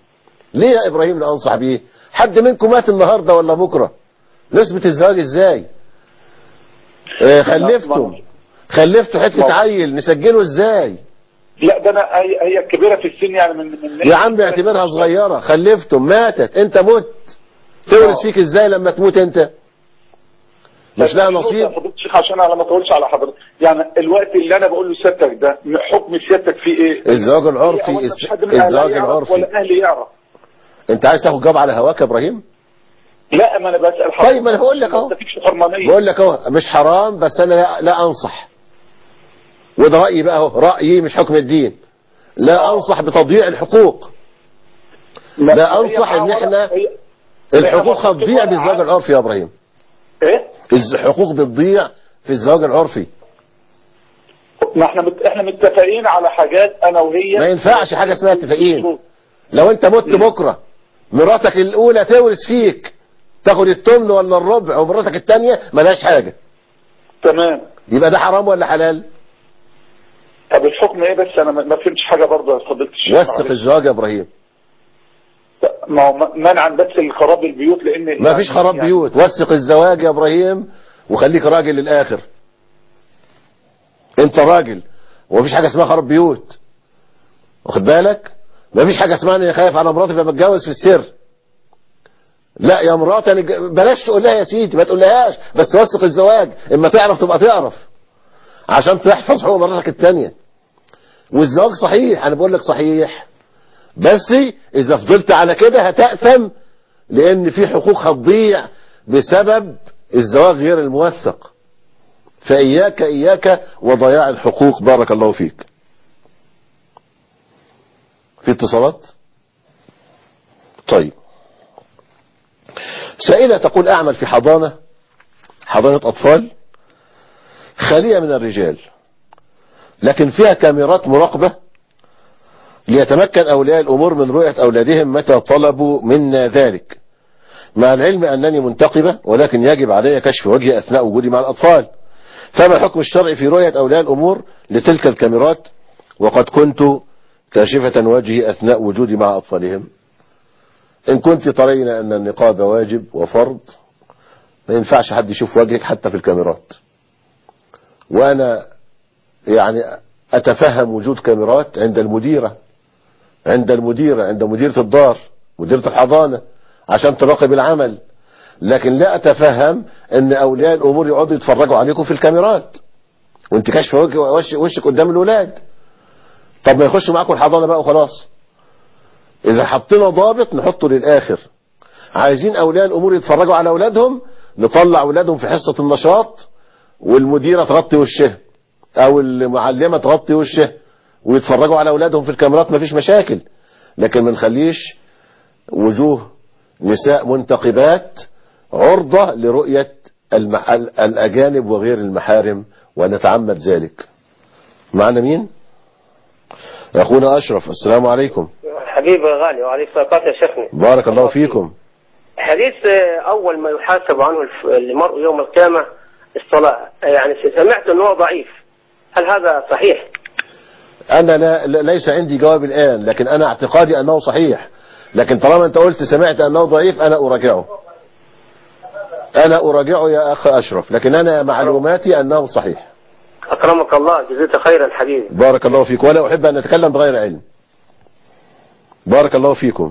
ليه يا ابراهيم لا انصح بيه حد منكم مات النهارده ولا بكره نسبة الزواج ازاي آه خلفتم خلفتوا حته عيل نسجله ازاي لا ده انا هي هي كبيره في السن يعني من من يا عم اعتبرها صغيره خلفتم ماتت انت مت تورث فيك ازاي لما تموت انت مش لها نصيب يا فضيله الشيخ عشان انا ما اطولش على حضرتك يعني الوقت اللي انا بقول له سيادتك ده حكم سيادتك فيه ايه؟ الزواج العرفي أولا مش الز- حد من أهلها الزواج يعرف العرفي ولا اهلي يعرف انت عايز تاخد جواب على هواك يا ابراهيم لا ما انا بسال حضرتك طيب ما انا بقول لك اهو ما فيش حرمانيه بقول لك اهو مش حرام بس انا لا, لا انصح وده رايي بقى اهو رايي مش حكم الدين لا انصح بتضييع الحقوق لا انصح ان احنا الحقوق هتضيع بالزواج العرفي يا ابراهيم ايه؟ الحقوق بتضيع في الزواج العرفي ما احنا مت... احنا متفقين على حاجات انا وهي ما ينفعش حاجه اسمها اتفاقين لو انت مت بكره مراتك الاولى تورث فيك تاخد التمن ولا الربع ومراتك الثانيه ملهاش حاجه تمام يبقى ده حرام ولا حلال طب الحكم ايه بس انا ما ما فهمتش حاجه برضه يا فضيله الشيخ وثق معلش. الزواج يا ابراهيم ما هو م- منعا بس الخراب البيوت لان ما فيش خراب بيوت وثق الزواج يا ابراهيم وخليك راجل للاخر انت راجل ومفيش حاجه اسمها خراب بيوت واخد بالك مفيش حاجه اسمها اني خايف على مراتي فبتجوز في السر لا يا مراتي أنا ج- بلاش تقول لها يا سيدي ما تقولهاش بس وثق الزواج اما تعرف تبقى تعرف عشان تحفظ حقوق مراتك التانية والزواج صحيح انا بقول لك صحيح بس اذا فضلت على كده هتأثم لان في حقوق هتضيع بسبب الزواج غير الموثق فإياك إياك وضياع الحقوق بارك الله فيك في اتصالات طيب سائلة تقول أعمل في حضانة حضانة أطفال خالية من الرجال لكن فيها كاميرات مراقبة ليتمكن أولياء الأمور من رؤية أولادهم متى طلبوا منا ذلك مع العلم أنني منتقبة ولكن يجب علي كشف وجهي أثناء وجودي مع الأطفال فما الحكم الشرعي في رؤية أولياء الأمور لتلك الكاميرات وقد كنت كاشفة وجهي أثناء وجودي مع أطفالهم إن كنت ترين أن النقاب واجب وفرض ما ينفعش حد يشوف وجهك حتى في الكاميرات وأنا يعني أتفهم وجود كاميرات عند المديرة عند المديرة عند مديرة الدار مديرة الحضانة عشان تراقب العمل لكن لا أتفهم أن أولياء الأمور يقعدوا يتفرجوا عليكم في الكاميرات وانت كاشف وجه وش وشك قدام الولاد طب ما يخشوا معاكم الحضانة بقى وخلاص إذا حطينا ضابط نحطه للآخر عايزين أولياء الأمور يتفرجوا على أولادهم نطلع أولادهم في حصة النشاط والمديرة تغطي وشها أو المعلمة تغطي وشها ويتفرجوا على أولادهم في الكاميرات مفيش مشاكل لكن ما نخليش وجوه نساء منتقبات عرضة لرؤية المح... الأجانب وغير المحارم ونتعمد ذلك معنا مين أخونا أشرف السلام عليكم حبيبي غالي وعليك الصلاة يا شيخنا بارك الله فيكم حديث آه، أول ما يحاسب عنه الف- المرء يوم القيامة الصلاة يعني سمعت أنه هو ضعيف هل هذا صحيح؟ أنا لا لا- ليس عندي جواب الآن لكن أنا اعتقادي أنه صحيح لكن طالما أنت قلت سمعت أنه ضعيف أنا أراجعه أنا أراجعه يا أخ أشرف لكن أنا معلوماتي أنه صحيح أكرمك الله جزيت خيرا حبيبي بارك الله فيك ولا أحب أن أتكلم بغير علم بارك الله فيكم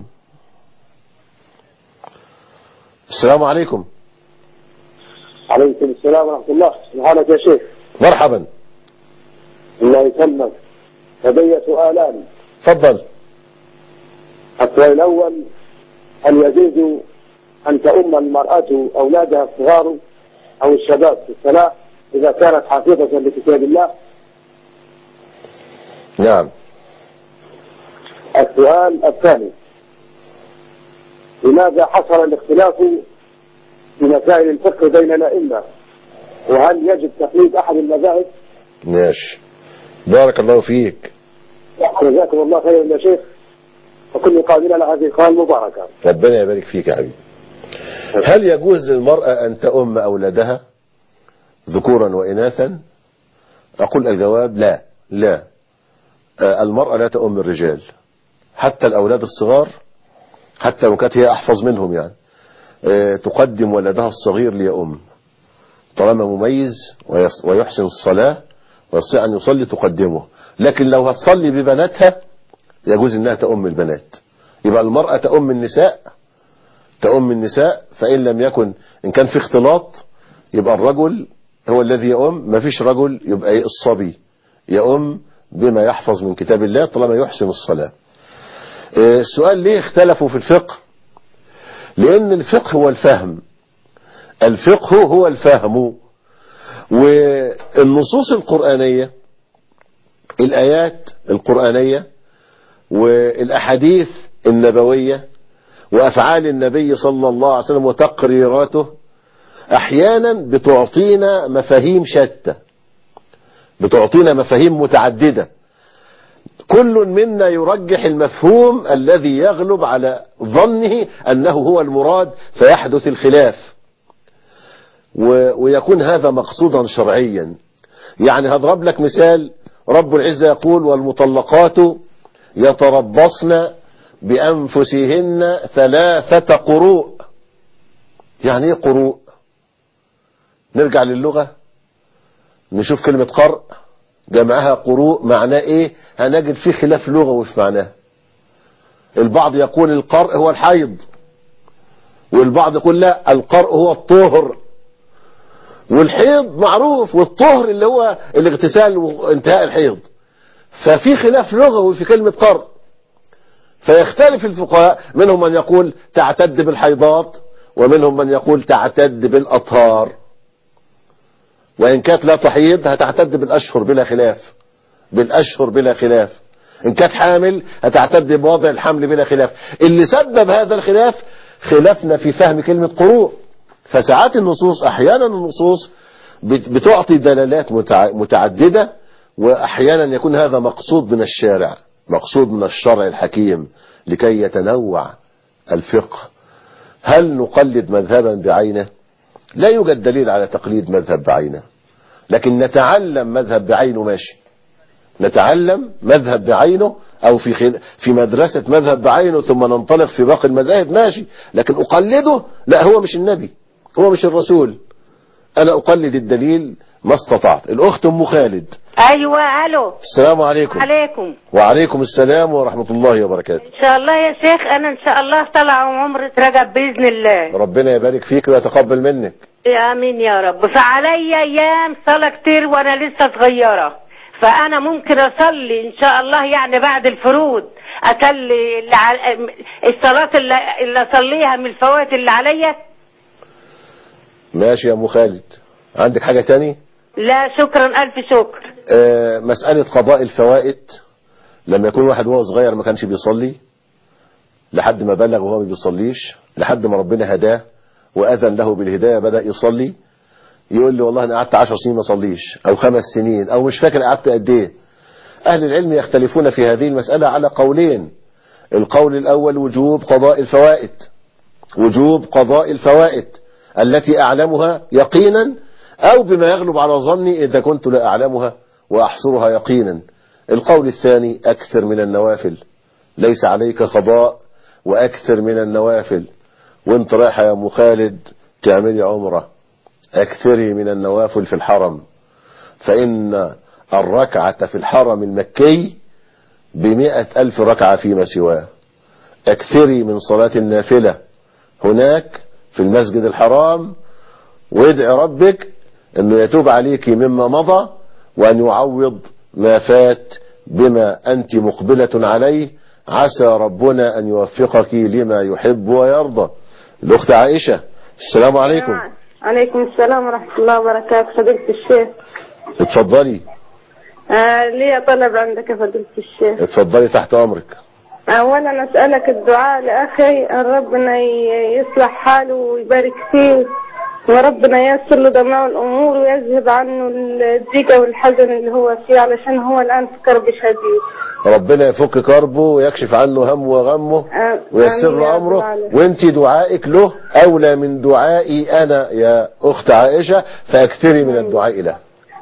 السلام عليكم عليكم السلام ورحمة الله سبحانك يا شيخ مرحبا الله يسلمك لدي سؤالان تفضل السؤال الأول هل يجوز أن تؤم المرأة أولادها الصغار أو الشباب في الصلاة إذا كانت حافظة لكتاب الله نعم السؤال الثاني لماذا حصل الاختلاف في مسائل الفقه بين الأئمة وهل يجب تقليد أحد المذاهب ماشي بارك الله فيك جزاكم الله خيرا يا شيخ وكل قابل على هذه القناة المباركة ربنا يبارك فيك يا حبيبي هل يجوز للمرأة أن تؤم أولادها ذكورا وإناثا أقول الجواب لا لا آه، المرأة لا تؤم الرجال حتى الأولاد الصغار حتى لو كانت هي أحفظ منهم يعني آه، تقدم ولدها الصغير ليؤم طالما مميز ويص- ويحسن الصلاة ويستطيع أن يصلي تقدمه لكن لو هتصلي ببناتها يجوز أنها تأم البنات يبقى المرأة تأم النساء تأم النساء فإن لم يكن إن كان في اختلاط يبقى الرجل هو الذي يؤم ما فيش رجل يبقى إيه الصبي يؤم بما يحفظ من كتاب الله طالما يحسن الصلاة آه، السؤال ليه اختلفوا في الفقه لأن الفقه هو الفهم الفقه هو الفهم والنصوص القرآنية الآيات القرآنية والأحاديث النبوية وأفعال النبي صلى الله عليه وسلم وتقريراته أحيانا بتعطينا مفاهيم شتى بتعطينا مفاهيم متعددة كل منا يرجح المفهوم الذي يغلب على ظنه أنه هو المراد فيحدث الخلاف و- ويكون هذا مقصودا شرعيا يعني هضرب لك مثال رب العزة يقول والمطلقات يتربصن بأنفسهن ثلاثة قروء يعني ايه قروء نرجع للغة نشوف كلمة قرء جمعها قروء معناه ايه هنجد فيه خلاف لغوي في معناه البعض يقول القرء هو الحيض والبعض يقول لا القرء هو الطهر والحيض معروف والطهر اللي هو الاغتسال وانتهاء الحيض ففي خلاف لغوي في كلمة قرء فيختلف الفقهاء منهم من يقول تعتد بالحيضات ومنهم من يقول تعتد بالأطهار وإن كانت لا تحيض هتعتد بالأشهر بلا خلاف بالأشهر بلا خلاف إن كانت حامل هتعتد بوضع الحمل بلا خلاف اللي سبب هذا الخلاف خلافنا في فهم كلمة قروء فساعات النصوص أحيانا النصوص بت- بتعطي دلالات متع- متعددة وأحيانا يكون هذا مقصود من الشارع مقصود من الشرع الحكيم لكي يتنوع الفقه هل نقلد مذهبا بعينه لا يوجد دليل على تقليد مذهب بعينه لكن نتعلم مذهب بعينه ماشي نتعلم مذهب بعينه او في خل... في مدرسة مذهب بعينه ثم ننطلق في باقي المذاهب ماشي لكن اقلده لا هو مش النبي هو مش الرسول انا اقلد الدليل ما استطعت الاخت ام خالد ايوه الو السلام عليكم عليكم وعليكم السلام ورحمة الله وبركاته ان شاء الله يا شيخ انا ان شاء الله طلع عمرة رجب باذن الله ربنا يبارك فيك ويتقبل منك يا امين يا رب فعليا ايام صلاة كتير وانا لسه صغيرة فانا ممكن اصلي ان شاء الله يعني بعد الفروض اصلي اللي ع- الصلاة اللي, اللي اصليها من الفوات اللي عليا ماشي يا ام خالد عندك حاجة تاني لا شكرا الف شكر آه، مسألة قضاء الفوائد لما يكون واحد وهو صغير ما كانش بيصلي لحد ما بلغ وهو ما بيصليش لحد ما ربنا هداه وأذن له بالهداية بدأ يصلي يقول لي والله أنا قعدت عشر سنين ما صليش أو خمس سنين أو مش فاكر قعدت قد إيه أهل العلم يختلفون في هذه المسألة على قولين القول الأول وجوب قضاء الفوائد وجوب قضاء الفوائد التي أعلمها يقينا أو بما يغلب على ظني إذا كنت لا أعلمها وأحصرها يقينا القول الثاني أكثر من النوافل ليس عليك قضاء وأكثر من النوافل وانت رايحة يا أم خالد تعملي عمرة أكثري من النوافل في الحرم فإن الركعة في الحرم المكي بمئة ألف ركعة فيما سواه أكثري من صلاة النافلة هناك في المسجد الحرام وادعي ربك أنه يتوب عليك مما مضى وأن يعوض ما فات بما أنت مقبلة عليه عسى ربنا أن يوفقك لما يحب ويرضى الأخت عائشة السلام عليكم عليكم السلام ورحمة الله وبركاته فضيلة الشيخ اتفضلي آه لي طلب عندك يا فضيلة الشيخ اتفضلي تحت أمرك أولا أسألك الدعاء لأخي أن ربنا ي- يصلح حاله ويبارك فيه وربنا ييسر له جميع الأمور ويذهب عنه الضيقة والحزن اللي هو فيه علشان هو الآن في كرب شديد ربنا يفك كربه ويكشف عنه همه وغمه آه، ويسر آمين يا له رب أمره العالمين. وانت دعائك له أولى من دعائي أنا يا أخت عائشة فأكثري من الدعاء له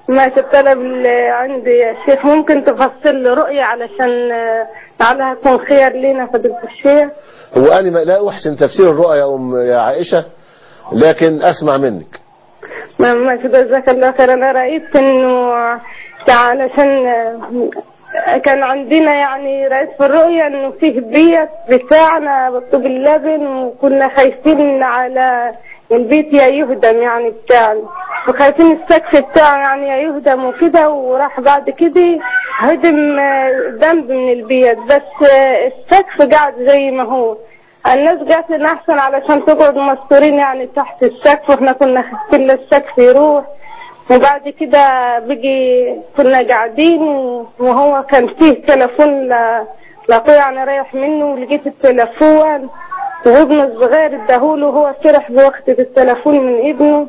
ماشي الطلب اللي عندي يا شيخ ممكن تفصل لي رؤية علشان آه، لعلها تكون خير لنا فضيلة الشيخ هو أنا ما- لا أحسن تفسير الرؤى يا أم يا عائشة لكن أسمع منك ما ماشي جزاك الله خير أنا رأيت إنه علشان آه، كان عندنا يعني رأيت في الرؤية إنه فيه بيت بتاعنا بطوب اللبن وكنا خايفين على البيت يا يهدم يعني بتاعنا وخايفين السقف بتاعه يعني يا يهدم وكده وراح بعد كده هدم آه، ذنب من البيت بس آه، السقف قاعد زي ما هو الناس قالت لنا احسن علشان تقعد مستورين يعني تحت السقف واحنا كنا خايفين السقف يروح وبعد كده بقي كنا قاعدين وهو كان فيه تليفون ل- لاخويا يعني رايح منه ولقيت التليفون وابنه الصغير اداهوله وهو فرح بوقت التليفون من ابنه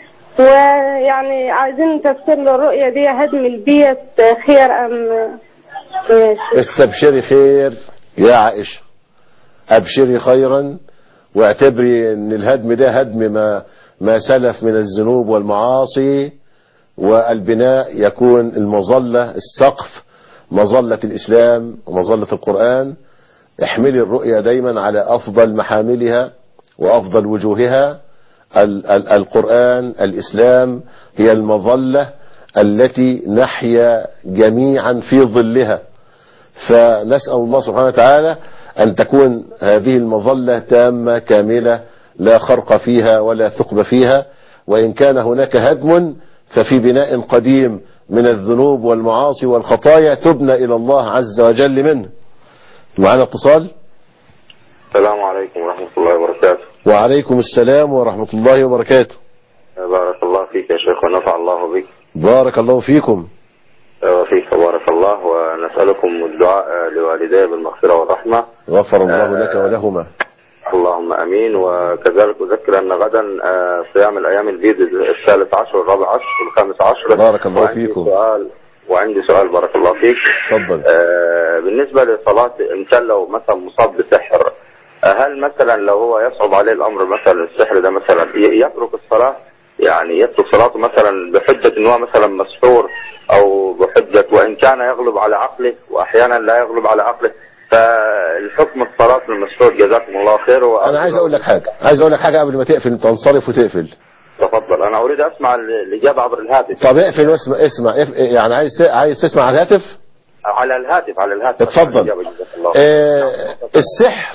ويعني عايزين تفسير للرؤية دي هدم البيت خير ام ماشي. استبشري خير يا عائشة أبشري خيرا واعتبري أن الهدم ده هدم ما, ما سلف من الذنوب والمعاصي والبناء يكون المظلة السقف مظلة الإسلام ومظلة القرآن احملي الرؤيا دايما على أفضل محاملها وأفضل وجوهها ال ال القرآن الإسلام هي المظلة التي نحيا جميعا في ظلها فنسأل الله سبحانه وتعالى أن تكون هذه المظلة تامة كاملة لا خرق فيها ولا ثقب فيها وإن كان هناك هدم ففي بناء قديم من الذنوب والمعاصي والخطايا تبنى إلى الله عز وجل منه معنا اتصال السلام عليكم ورحمة الله وبركاته وعليكم السلام ورحمة الله وبركاته بارك الله فيك يا شيخ ونفع الله بك بارك الله فيكم وفيك بارك الله ونسألكم الدعاء لوالدي بالمغفرة والرحمة غفر الله لك ولهما اللهم امين وكذلك اذكر ان غدا آه، صيام الايام البيض الثالث عشر والرابع عشر والخامس عشر بارك الله وعندي فيكم. سؤال وعندي سؤال بارك الله فيك تفضل آه، بالنسبة لصلاة إنسان لو مثلا مصاب بسحر آه، هل مثلا لو هو يصعب عليه الأمر مثلا السحر ده مثلا ي- يترك الصلاة يعني يترك صلاته مثلا بحجة إن هو مثلا مسحور أو بحجة وإن كان يغلب على عقله وأحيانا لا يغلب على عقله فالحكم الصلاة المسحور جزاكم الله خير أنا عايز أقول لك حاجة عايز أقول لك حاجة قبل ما تقفل تنصرف وتقفل تفضل أنا أريد أسمع ال- الإجابة عبر الهاتف طب اقفل واسمع اسمع اف- يعني عايز عايز تسمع على الهاتف على الهاتف على الهاتف اتفضل. الإجابة جزاك الله آه، السحر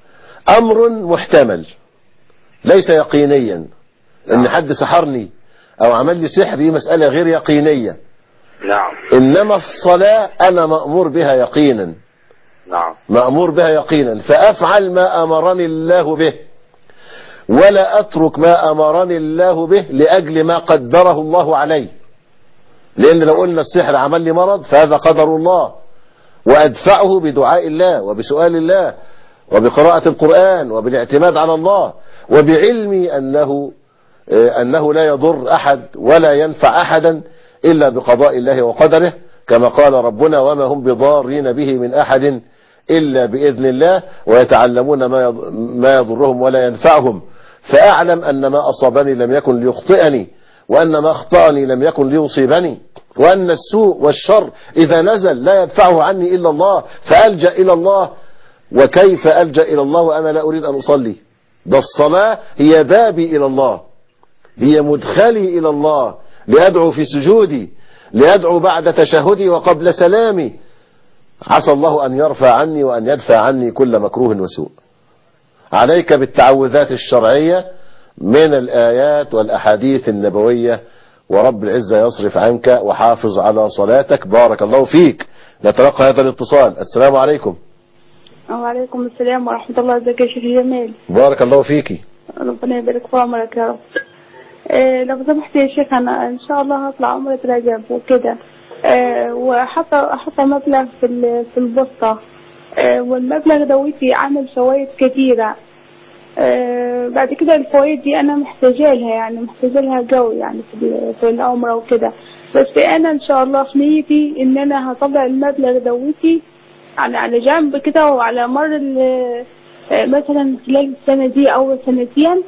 أمر محتمل ليس يقينيا إن حد سحرني أو عمل لي سحر دي مسألة غير يقينية نعم إنما الصلاة أنا مأمور بها يقينا نعم مأمور بها يقينا فأفعل ما أمرني الله به ولا أترك ما أمرني الله به لأجل ما قدره الله علي لأن لو قلنا السحر عمل لي مرض فهذا قدر الله وأدفعه بدعاء الله وبسؤال الله وبقراءة القرآن وبالاعتماد على الله وبعلمي أنه آه، أنه لا يضر أحد ولا ينفع أحدا إلا بقضاء الله وقدره كما قال ربنا وما هم بضارين به من أحد إلا بإذن الله ويتعلمون ما يض- ما يضرهم ولا ينفعهم فأعلم أن ما أصابني لم يكن ليخطئني وأن ما أخطأني لم يكن ليصيبني وأن السوء والشر إذا نزل لا يدفعه عني إلا الله فألجأ إلى الله وكيف ألجأ إلى الله وأنا لا أريد أن أصلي ده الصلاة هي بابي إلى الله هي مدخلي إلى الله لأدعو في سجودي لأدعو بعد تشهدي وقبل سلامي عسى الله أن يرفع عني وأن يدفع عني كل مكروه وسوء عليك بالتعوذات الشرعية من الآيات والأحاديث النبوية ورب العزة يصرف عنك وحافظ على صلاتك بارك الله فيك نتلقى هذا الاتصال السلام عليكم وعليكم السلام ورحمة الله ازيك يا شيخ جمال بارك الله فيكي ربنا يبارك في عمرك يا رب إيه لو سمحت يا شيخ انا ان شاء الله هطلع عمرة رجب وكده إيه وحط احط مبلغ في ال- في البوسطة إيه والمبلغ دوتي عامل فوائد كتيرة إيه بعد كده الفوائد دي انا محتاجة لها يعني محتاجة لها جو يعني في ال- في العمرة وكده بس انا ان شاء الله في نيتي ان انا هطلع المبلغ دوتي على على جنب كده وعلى مر ال- آه، مثلا خلال السنة دي أو سنتين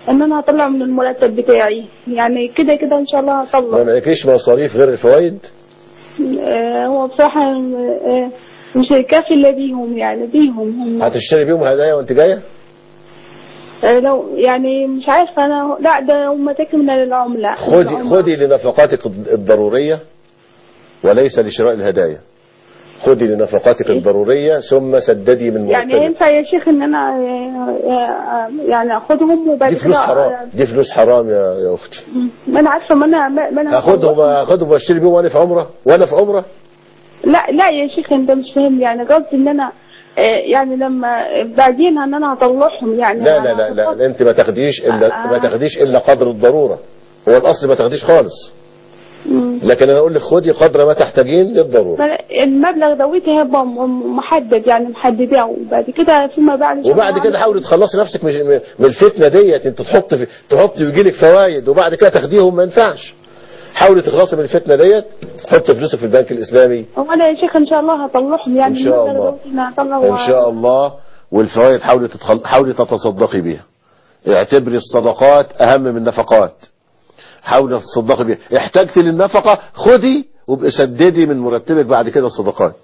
ان انا هطلع من المرتب بتاعي يعني كده كده ان شاء الله ما هطلع معكيش مصاريف غير الفوائد آه، هو بصراحة آه، مش هيكفي الا بيهم يعني بيهم هم هتشتري بيهم هدايا وانت جايه آه، لو يعني مش عارفة انا لا ده هم تكمل للعملة خدي خدي لنفقاتك الضرورية وليس لشراء الهدايا خدي لنفقاتك الضرورية ثم سددي من يعني مرتبك ينفع يا شيخ ان انا آه، آه، يعني اخدهم وبعد دي فلوس كده حرام دي فلوس حرام يا يا اختي ما انا عارفه ما انا ما انا هاخدهم هاخدهم واشتري بيهم وانا في عمره وانا في عمره لا لا يا شيخ انت مش فاهم يعني قصدي ان انا آه، يعني لما بعدين ان انا هطلعهم يعني لا لا لا لا, لا انت ما تاخديش الا آه. ما تاخديش الا قدر الضرورة هو الاصل ما تاخديش خالص مم. لكن انا اقول لك خدي قدر ما تحتاجين للضرورة ما- المبلغ دويته هيبقى م- محدد يعني محدداه وبعد كده فيما بعد إن شاء وبعد الله كده حاولي تخلصي نفسك من من الفتنه ديت انت تحط في تحط ويجي لك فوائد وبعد كده تاخديهم ما ينفعش حاولي تخلصي من الفتنه ديت حط فلوسك في البنك الاسلامي هو انا يا شيخ ان شاء الله هطلعهم يعني إن شاء المبلغ الله. دويته أنا هطلعه ان شاء الله والفوائد حاولي تتخل... حاولي تتصدقي بيها اعتبري الصدقات اهم من النفقات حاولي تتصدقي بيها احتجتي للنفقه خدي وابقي سددي من مرتبك بعد كده الصدقات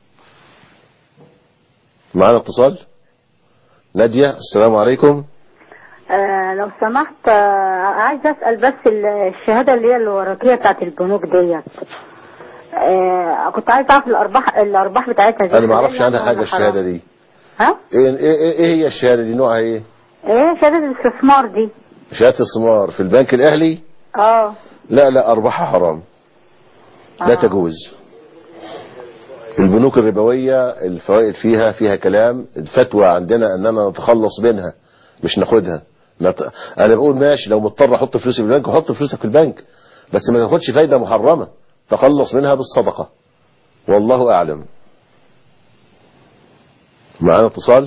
معانا اتصال نادية السلام عليكم آه لو سمحت آه عايز اسال بس ال- الشهاده اللي هي الورقيه بتاعت البنوك ديت آه كنت عايز اعرف الارباح الارباح بتاعتها دي انا ما اعرفش حلال عنها ولا حاجه حرام؟ الشهاده دي ها ايه ايه ايه إيه هي الشهاده دي نوعها ايه ايه شهاده الاستثمار دي شهاده استثمار في البنك الاهلي اه لا لا ارباحها حرام لا تجوز البنوك الربويه الفوائد فيها فيها كلام الفتوى عندنا اننا نتخلص منها مش ناخدها نت... انا بقول ماشي لو مضطر احط فلوسي في البنك احط فلوسك في البنك بس ما تاخدش فايده محرمه تخلص منها بالصدقه والله اعلم معانا اتصال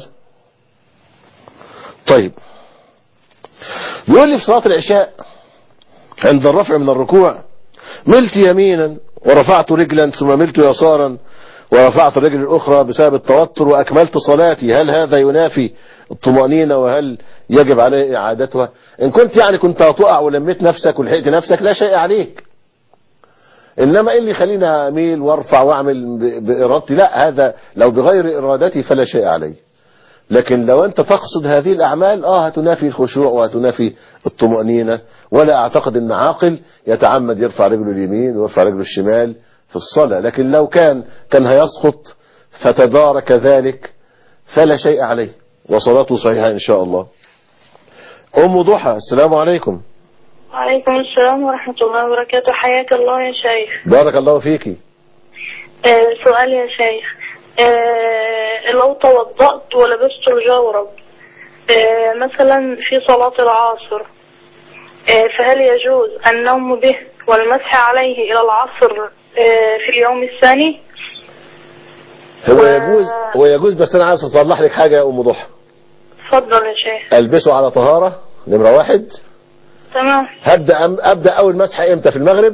طيب بيقول لي في صلاه العشاء عند الرفع من الركوع ملت يمينا ورفعت رجلا ثم ملت يسارا ورفعت الرجل الأخرى بسبب التوتر وأكملت صلاتي هل هذا ينافي الطمأنينة وهل يجب عليه إعادتها إن كنت يعني كنت هتقع ولميت نفسك ولحقت نفسك لا شيء عليك إنما إيه اللي يخليني أميل وارفع وأعمل ب- بإرادتي لا هذا لو بغير إرادتي فلا شيء علي لكن لو أنت تقصد هذه الأعمال آه هتنافي الخشوع وهتنافي الطمأنينة ولا أعتقد أن عاقل يتعمد يرفع رجله اليمين ويرفع رجله الشمال في الصلاة لكن لو كان كان هيسقط فتدارك ذلك فلا شيء عليه وصلاته صحيحة إن شاء الله أم ضحى السلام عليكم وعليكم السلام ورحمة الله وبركاته حياك الله يا شيخ بارك الله فيكي آه سؤال يا شيخ آه لو توضأت ولبست الجورب آه مثلا في صلاة العصر آه فهل يجوز النوم به والمسح عليه إلى العصر آه في اليوم الثاني هو يجوز هو يجوز بس أنا عايز أصلح لك حاجة يا أم ضحى اتفضل يا شيخ ألبسه على طهارة نمرة واحد تمام هبدأ أم أبدأ أول مسح إمتى في المغرب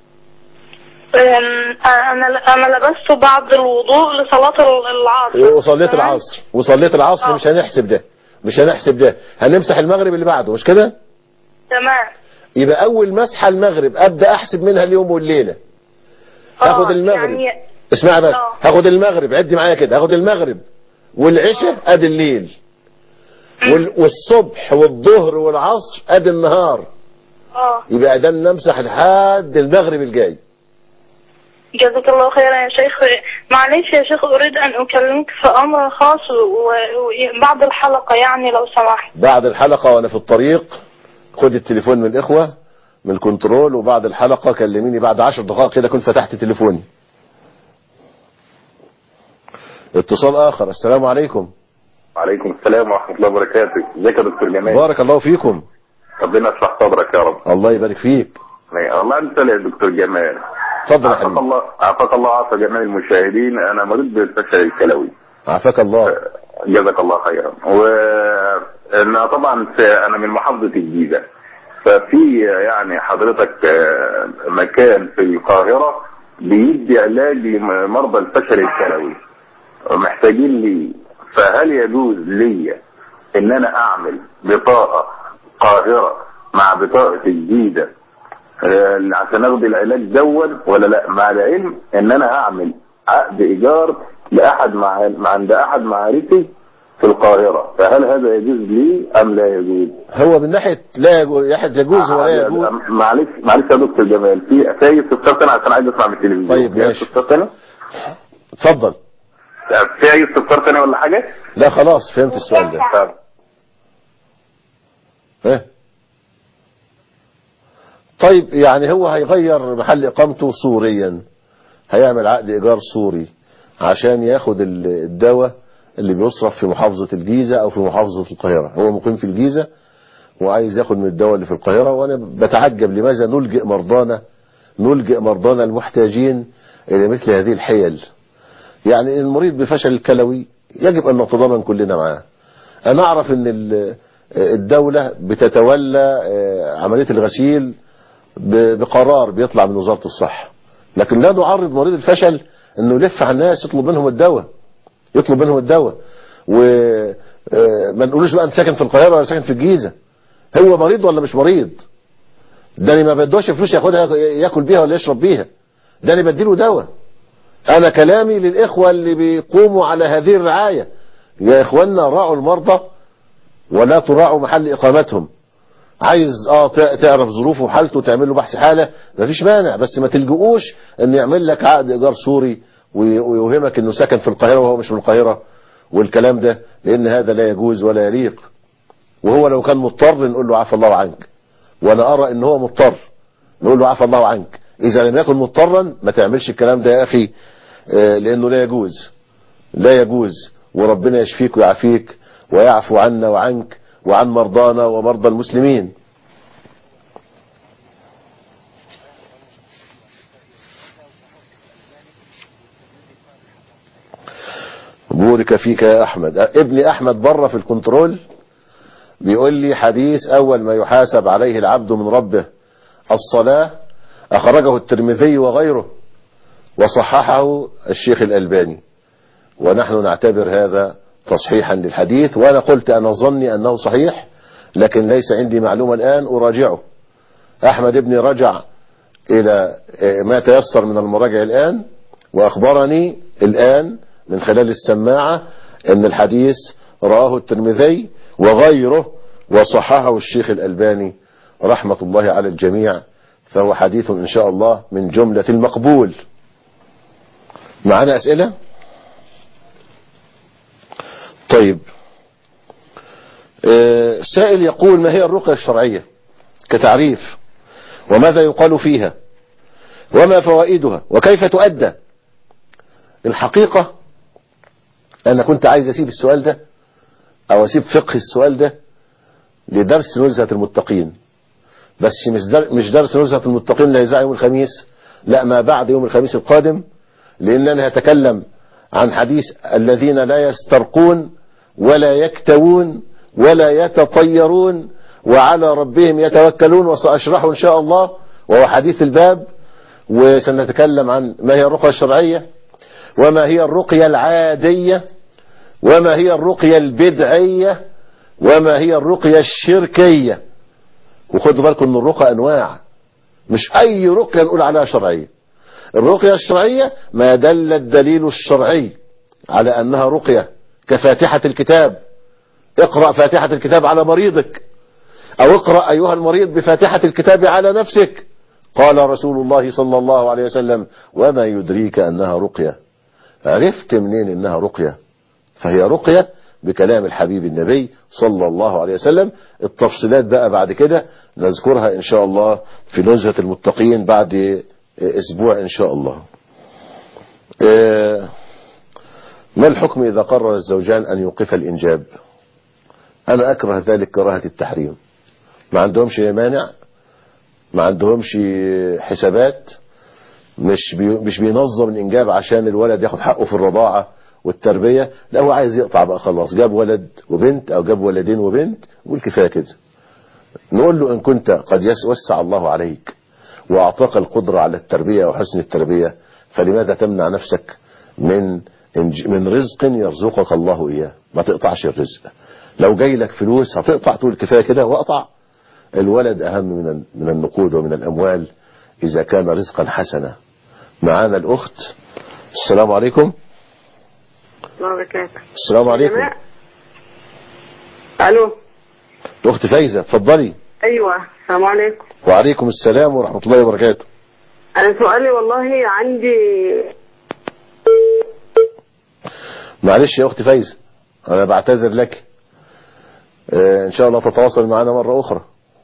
آم، أنا أنا لبست بعد الوضوء لصلاة العصر وصليت العصر وصليت العصر مش هنحسب ده مش هنحسب ده هنمسح المغرب اللي بعده مش كده تمام يبقى اول مسحه المغرب ابدا احسب منها اليوم والليله هاخد المغرب يعني اسمع بس آه. هاخد المغرب عدي معايا كده هاخد المغرب والعشاء ادي الليل وال- والصبح والظهر والعصر ادي النهار اه يبقى ده نمسح لحد المغرب الجاي جزاك الله خيرا يا شيخ معلش يا شيخ أريد أن أكلمك في أمر خاص و- وبعد الحلقة يعني لو سمحت بعد الحلقة وانا في الطريق خد التليفون من الاخوة من الكنترول وبعد الحلقة كلميني بعد عشر دقائق كده كنت فتحت تليفوني اتصال اخر السلام عليكم وعليكم السلام ورحمة الله وبركاته ازيك يا دكتور جمال بارك الله فيكم ربنا يشرح صدرك يا رب الله يبارك فيك الله انت يا دكتور جمال اتفضل يا عافاك حبيبي الله عافاك الله عافى جميع المشاهدين انا مريض بالفشل الكلوي عافاك الله جزاك الله خيرا وانا طبعا في انا من محافظة الجيزة ففي يعني حضرتك آه، مكان في القاهرة بيدي علاج لمرضى الفشل الكلوي محتاجين لي فهل يجوز لي ان انا اعمل بطاقة القاهرة مع بطاقة الجيزة آه، عشان اخد العلاج دون ولا لا مع العلم ان انا هعمل عقد ايجار لاحد مع مع- عند احد معارفي في القاهرة فهل هذا يجوز لي ام لا يجوز؟ هو من ناحية لا يجوز, يجوز ولا آه، يجوز معلش معلش يا دكتور جمال في في استفسار تاني عشان عايز اسمع من التلفزيون طيب، في ماشي. استفسار تاني؟ اتفضل في اي استفسار تاني ولا حاجة؟ لا خلاص فهمت السؤال ده طب ايه طيب يعني هو هيغير محل اقامته سوريا هيعمل عقد ايجار سوري عشان ياخد ال- الدواء اللي بيصرف في محافظة الجيزة او في محافظة القاهرة هو مقيم في الجيزة وعايز ياخد من الدواء اللي في القاهرة وانا بتعجب لماذا نلجئ مرضانا نلجئ مرضانا المحتاجين الى مثل هذه الحيل يعني المريض بفشل الكلوي يجب ان نتضامن كلنا معاه انا اعرف ان ال- الدولة بتتولى آه، عملية الغسيل ب- بقرار بيطلع من وزارة الصحة لكن لا نعرض مريض الفشل انه يلف على الناس يطلب منهم الدواء يطلب منهم الدواء وما نقولوش بقى انت ساكن في القاهرة ولا ساكن في الجيزة هو مريض ولا مش مريض ده أنا ما بدوش فلوس ياخدها ياكل بيها ولا يشرب بيها ده انا بديله دواء انا كلامي للاخوة اللي بيقوموا على هذه الرعاية يا اخوانا راعوا المرضى ولا تراعوا محل اقامتهم عايز اه ت- تعرف ظروفه وحالته تعمل له بحث حالة مفيش مانع بس ما تلجؤوش ان يعمل لك عقد ايجار سوري وي- ويوهمك انه سكن في القاهرة وهو مش من القاهرة والكلام ده لان هذا لا يجوز ولا يليق وهو لو كان مضطر نقول له عفى الله عنك وانا ارى ان هو مضطر نقول له عفى الله عنك اذا لم يكن مضطرا ما تعملش الكلام ده يا اخي آه، لانه لا يجوز لا يجوز وربنا يشفيك ويعافيك ويعفو عنا وعنك وعن مرضانا ومرضى المسلمين بورك فيك يا احمد ابني احمد بره في الكنترول بيقول لي حديث اول ما يحاسب عليه العبد من ربه الصلاة اخرجه الترمذي وغيره وصححه الشيخ الالباني ونحن نعتبر هذا تصحيحا للحديث وانا قلت انا ظني انه صحيح لكن ليس عندي معلومة الان اراجعه احمد ابني رجع الى ما تيسر من المراجع الان واخبرني الان من خلال السماعة ان الحديث رآه الترمذي وغيره وصححه الشيخ الالباني رحمة الله على الجميع فهو حديث ان شاء الله من جملة المقبول معنا اسئلة طيب آه، سائل يقول ما هي الرقية الشرعية كتعريف وماذا يقال فيها وما فوائدها وكيف تؤدى الحقيقة انا كنت عايز اسيب السؤال ده او اسيب فقه السؤال ده لدرس نزهة المتقين بس مش در- مش درس نزهة المتقين اللي هيذاع يوم الخميس لا ما بعد يوم الخميس القادم لان انا هتكلم عن حديث الذين لا يسترقون ولا يكتوون ولا يتطيرون وعلى ربهم يتوكلون وسأشرحه إن شاء الله وهو حديث الباب وسنتكلم عن ما هي الرقية الشرعية وما هي الرقية العادية وما هي الرقية البدعية وما هي الرقية الشركية وخدوا بالكم ان الرقى انواع مش اي رقية نقول عليها شرعية الرقية الشرعية ما دل الدليل الشرعي على انها رقية كفاتحة الكتاب اقرأ فاتحة الكتاب على مريضك او اقرأ ايها المريض بفاتحة الكتاب على نفسك قال رسول الله صلى الله عليه وسلم وما يدريك انها رقية عرفت منين انها رقية فهي رقية بكلام الحبيب النبي صلى الله عليه وسلم التفصيلات بقى بعد كده نذكرها ان شاء الله في نزهة المتقين بعد اسبوع ان شاء الله آه، ما الحكم اذا قرر الزوجان ان يوقف الانجاب انا اكره ذلك كراهة التحريم ما عندهمش مانع ما عندهمش حسابات مش بي مش بينظم الانجاب عشان الولد ياخد حقه في الرضاعة والتربية لا هو عايز يقطع بقى خلاص جاب ولد وبنت او جاب ولدين وبنت يقول كفاية كده نقول له ان كنت قد يوسع الله عليك واعطاك القدرة على التربية وحسن التربية فلماذا تمنع نفسك من إنج- من رزق يرزقك الله اياه ما تقطعش الرزق لو جاي لك فلوس هتقطع تقول كفاية كده واقطع الولد أهم من من النقود ومن الأموال إذا كان رزقا حسنا معانا الأخت السلام عليكم الله وبركاته السلام عليكم الو الأخت فايزة اتفضلي ايوه السلام عليكم وعليكم السلام ورحمة الله وبركاته انا سؤالي والله عندي معلش يا أختي فايزة أنا بعتذر لك آه، إن شاء الله تتواصل معنا مرة أخرى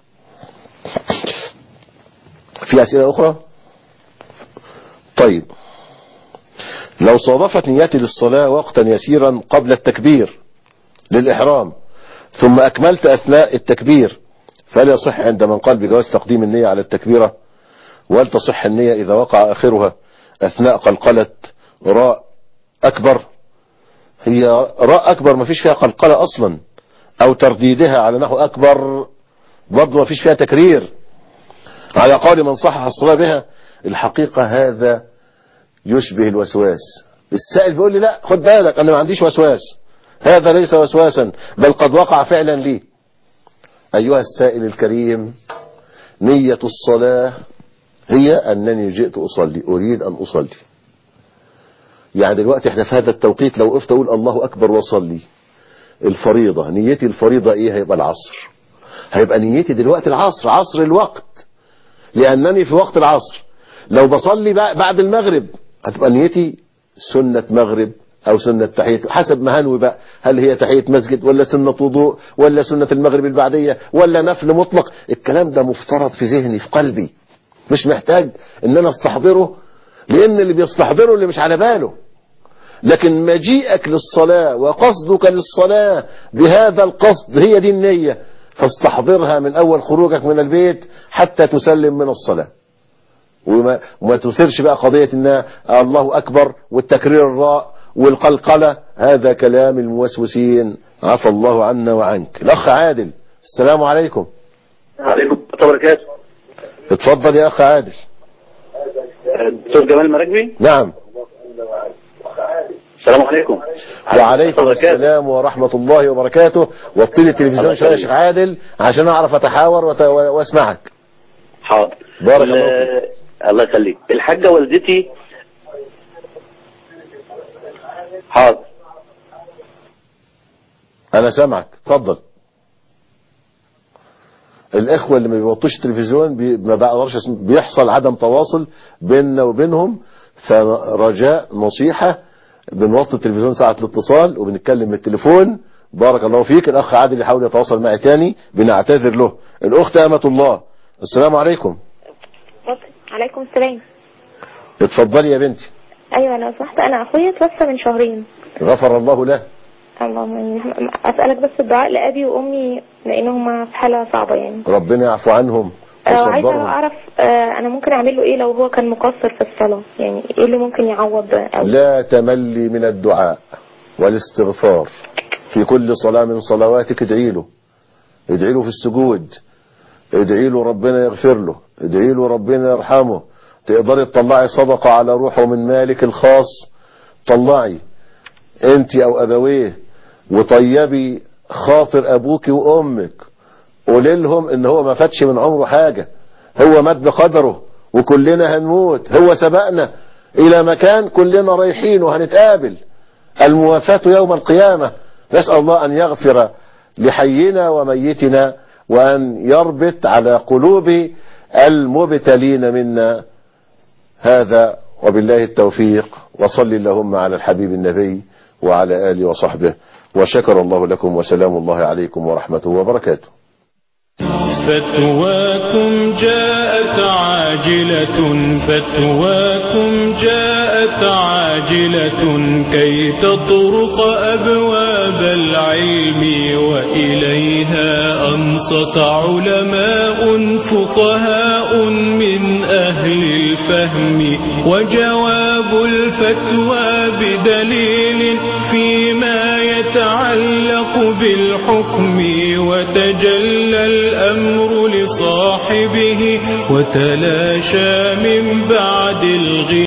في أسئلة أخرى طيب لو صادفت نيتي للصلاة وقتا يسيرا قبل التكبير للإحرام ثم أكملت أثناء التكبير فهل يصح عند من قال بجواز تقديم النية على التكبيرة وهل تصح النية إذا وقع آخرها أثناء قلقلة راء أكبر هي راء أكبر ما فيش فيها قلقلة أصلا أو ترديدها على نحو أكبر برضه ما فيش فيها تكرير على قول من صحح الصلاة بها الحقيقة هذا يشبه الوسواس السائل بيقول لي لا خد بالك أنا ما عنديش وسواس هذا ليس وسواسا بل قد وقع فعلا لي أيها السائل الكريم نية الصلاة هي أنني جئت أصلي أريد أن أصلي يعني دلوقتي احنا في هذا التوقيت لو وقفت أقول الله أكبر وصلي الفريضة نيتي الفريضة إيه هيبقى العصر هيبقى نيتي دلوقتي العصر عصر الوقت لأنني في وقت العصر لو بصلي بعد المغرب هتبقى نيتي سنة مغرب أو سنة تحية حسب ما هنوي بقى هل هي تحية مسجد ولا سنة وضوء ولا سنة المغرب البعدية ولا نفل مطلق الكلام ده مفترض في ذهني في قلبي مش محتاج ان انا استحضره لان اللي بيستحضره اللي مش على باله لكن مجيئك للصلاة وقصدك للصلاة بهذا القصد هي دي النية فاستحضرها من اول خروجك من البيت حتى تسلم من الصلاة وما, وما تثيرش بقى قضية ان الله اكبر والتكرير الراء والقلقلة هذا كلام الموسوسين عفى الله عنا وعنك الاخ عادل السلام عليكم عليكم ورحمة الله وبركاته اتفضل يا اخ عادل دكتور جمال مراكبي نعم السلام عليكم وعليكم السلام ورحمة الله وبركاته وطيل التلفزيون شوية يا شيخ عادل عشان اعرف اتحاور وت... واسمعك حاضر بارك ال- الله فيك الله يخليك الحاجة والدتي حاضر انا سامعك اتفضل الاخوة اللي ما بيوطوش التلفزيون بي... ما بقدرش اسم... بيحصل عدم تواصل بيننا وبينهم فرجاء نصيحة بنوطي التلفزيون ساعة الاتصال وبنتكلم بالتليفون بارك الله فيك الاخ عادل يحاول يتواصل معي تاني بنعتذر له الاخت امة الله السلام عليكم عليكم السلام اتفضلي يا بنتي ايوه لو سمحت انا اخويا توفى من شهرين غفر الله له اللهم اسالك بس الدعاء لابي وامي لان هما في حاله صعبه يعني ربنا يعفو عنهم آه، عايزه ويصبرهم اعرف آه، انا ممكن اعمل له ايه لو هو كان مقصر في الصلاه يعني ايه اللي ممكن يعوض او لا تملي من الدعاء والاستغفار في كل صلاة من صلواتك ادعي له ادعي له في السجود ادعي له ربنا يغفر له ادعي له ربنا يرحمه تقدري تطلعي صدقة على روحه من مالك الخاص طلعي انت او ابويه وطيبي خاطر ابوك وامك قولي لهم ان هو ما فاتش من عمره حاجة هو مات بقدره وكلنا هنموت هو سبقنا الى مكان كلنا رايحين وهنتقابل الموافاة يوم القيامة نسأل الله ان يغفر لحينا وميتنا وان يربط على قلوب المبتلين منا هذا وبالله التوفيق وصل اللهم على الحبيب النبي وعلى آله وصحبه وشكر الله لكم وسلام الله عليكم ورحمته وبركاته فتواكم جاءت عاجلة فتواكم جاءت عاجلة كي تطرق أبواب العلم وإليها أنصت علماء فقهاء من أهل الفهم وجواب الفتوى بدليل فيما يتعلق بالحكم وتجلى الأمر لصاحبه وتلاشى من بعد الغي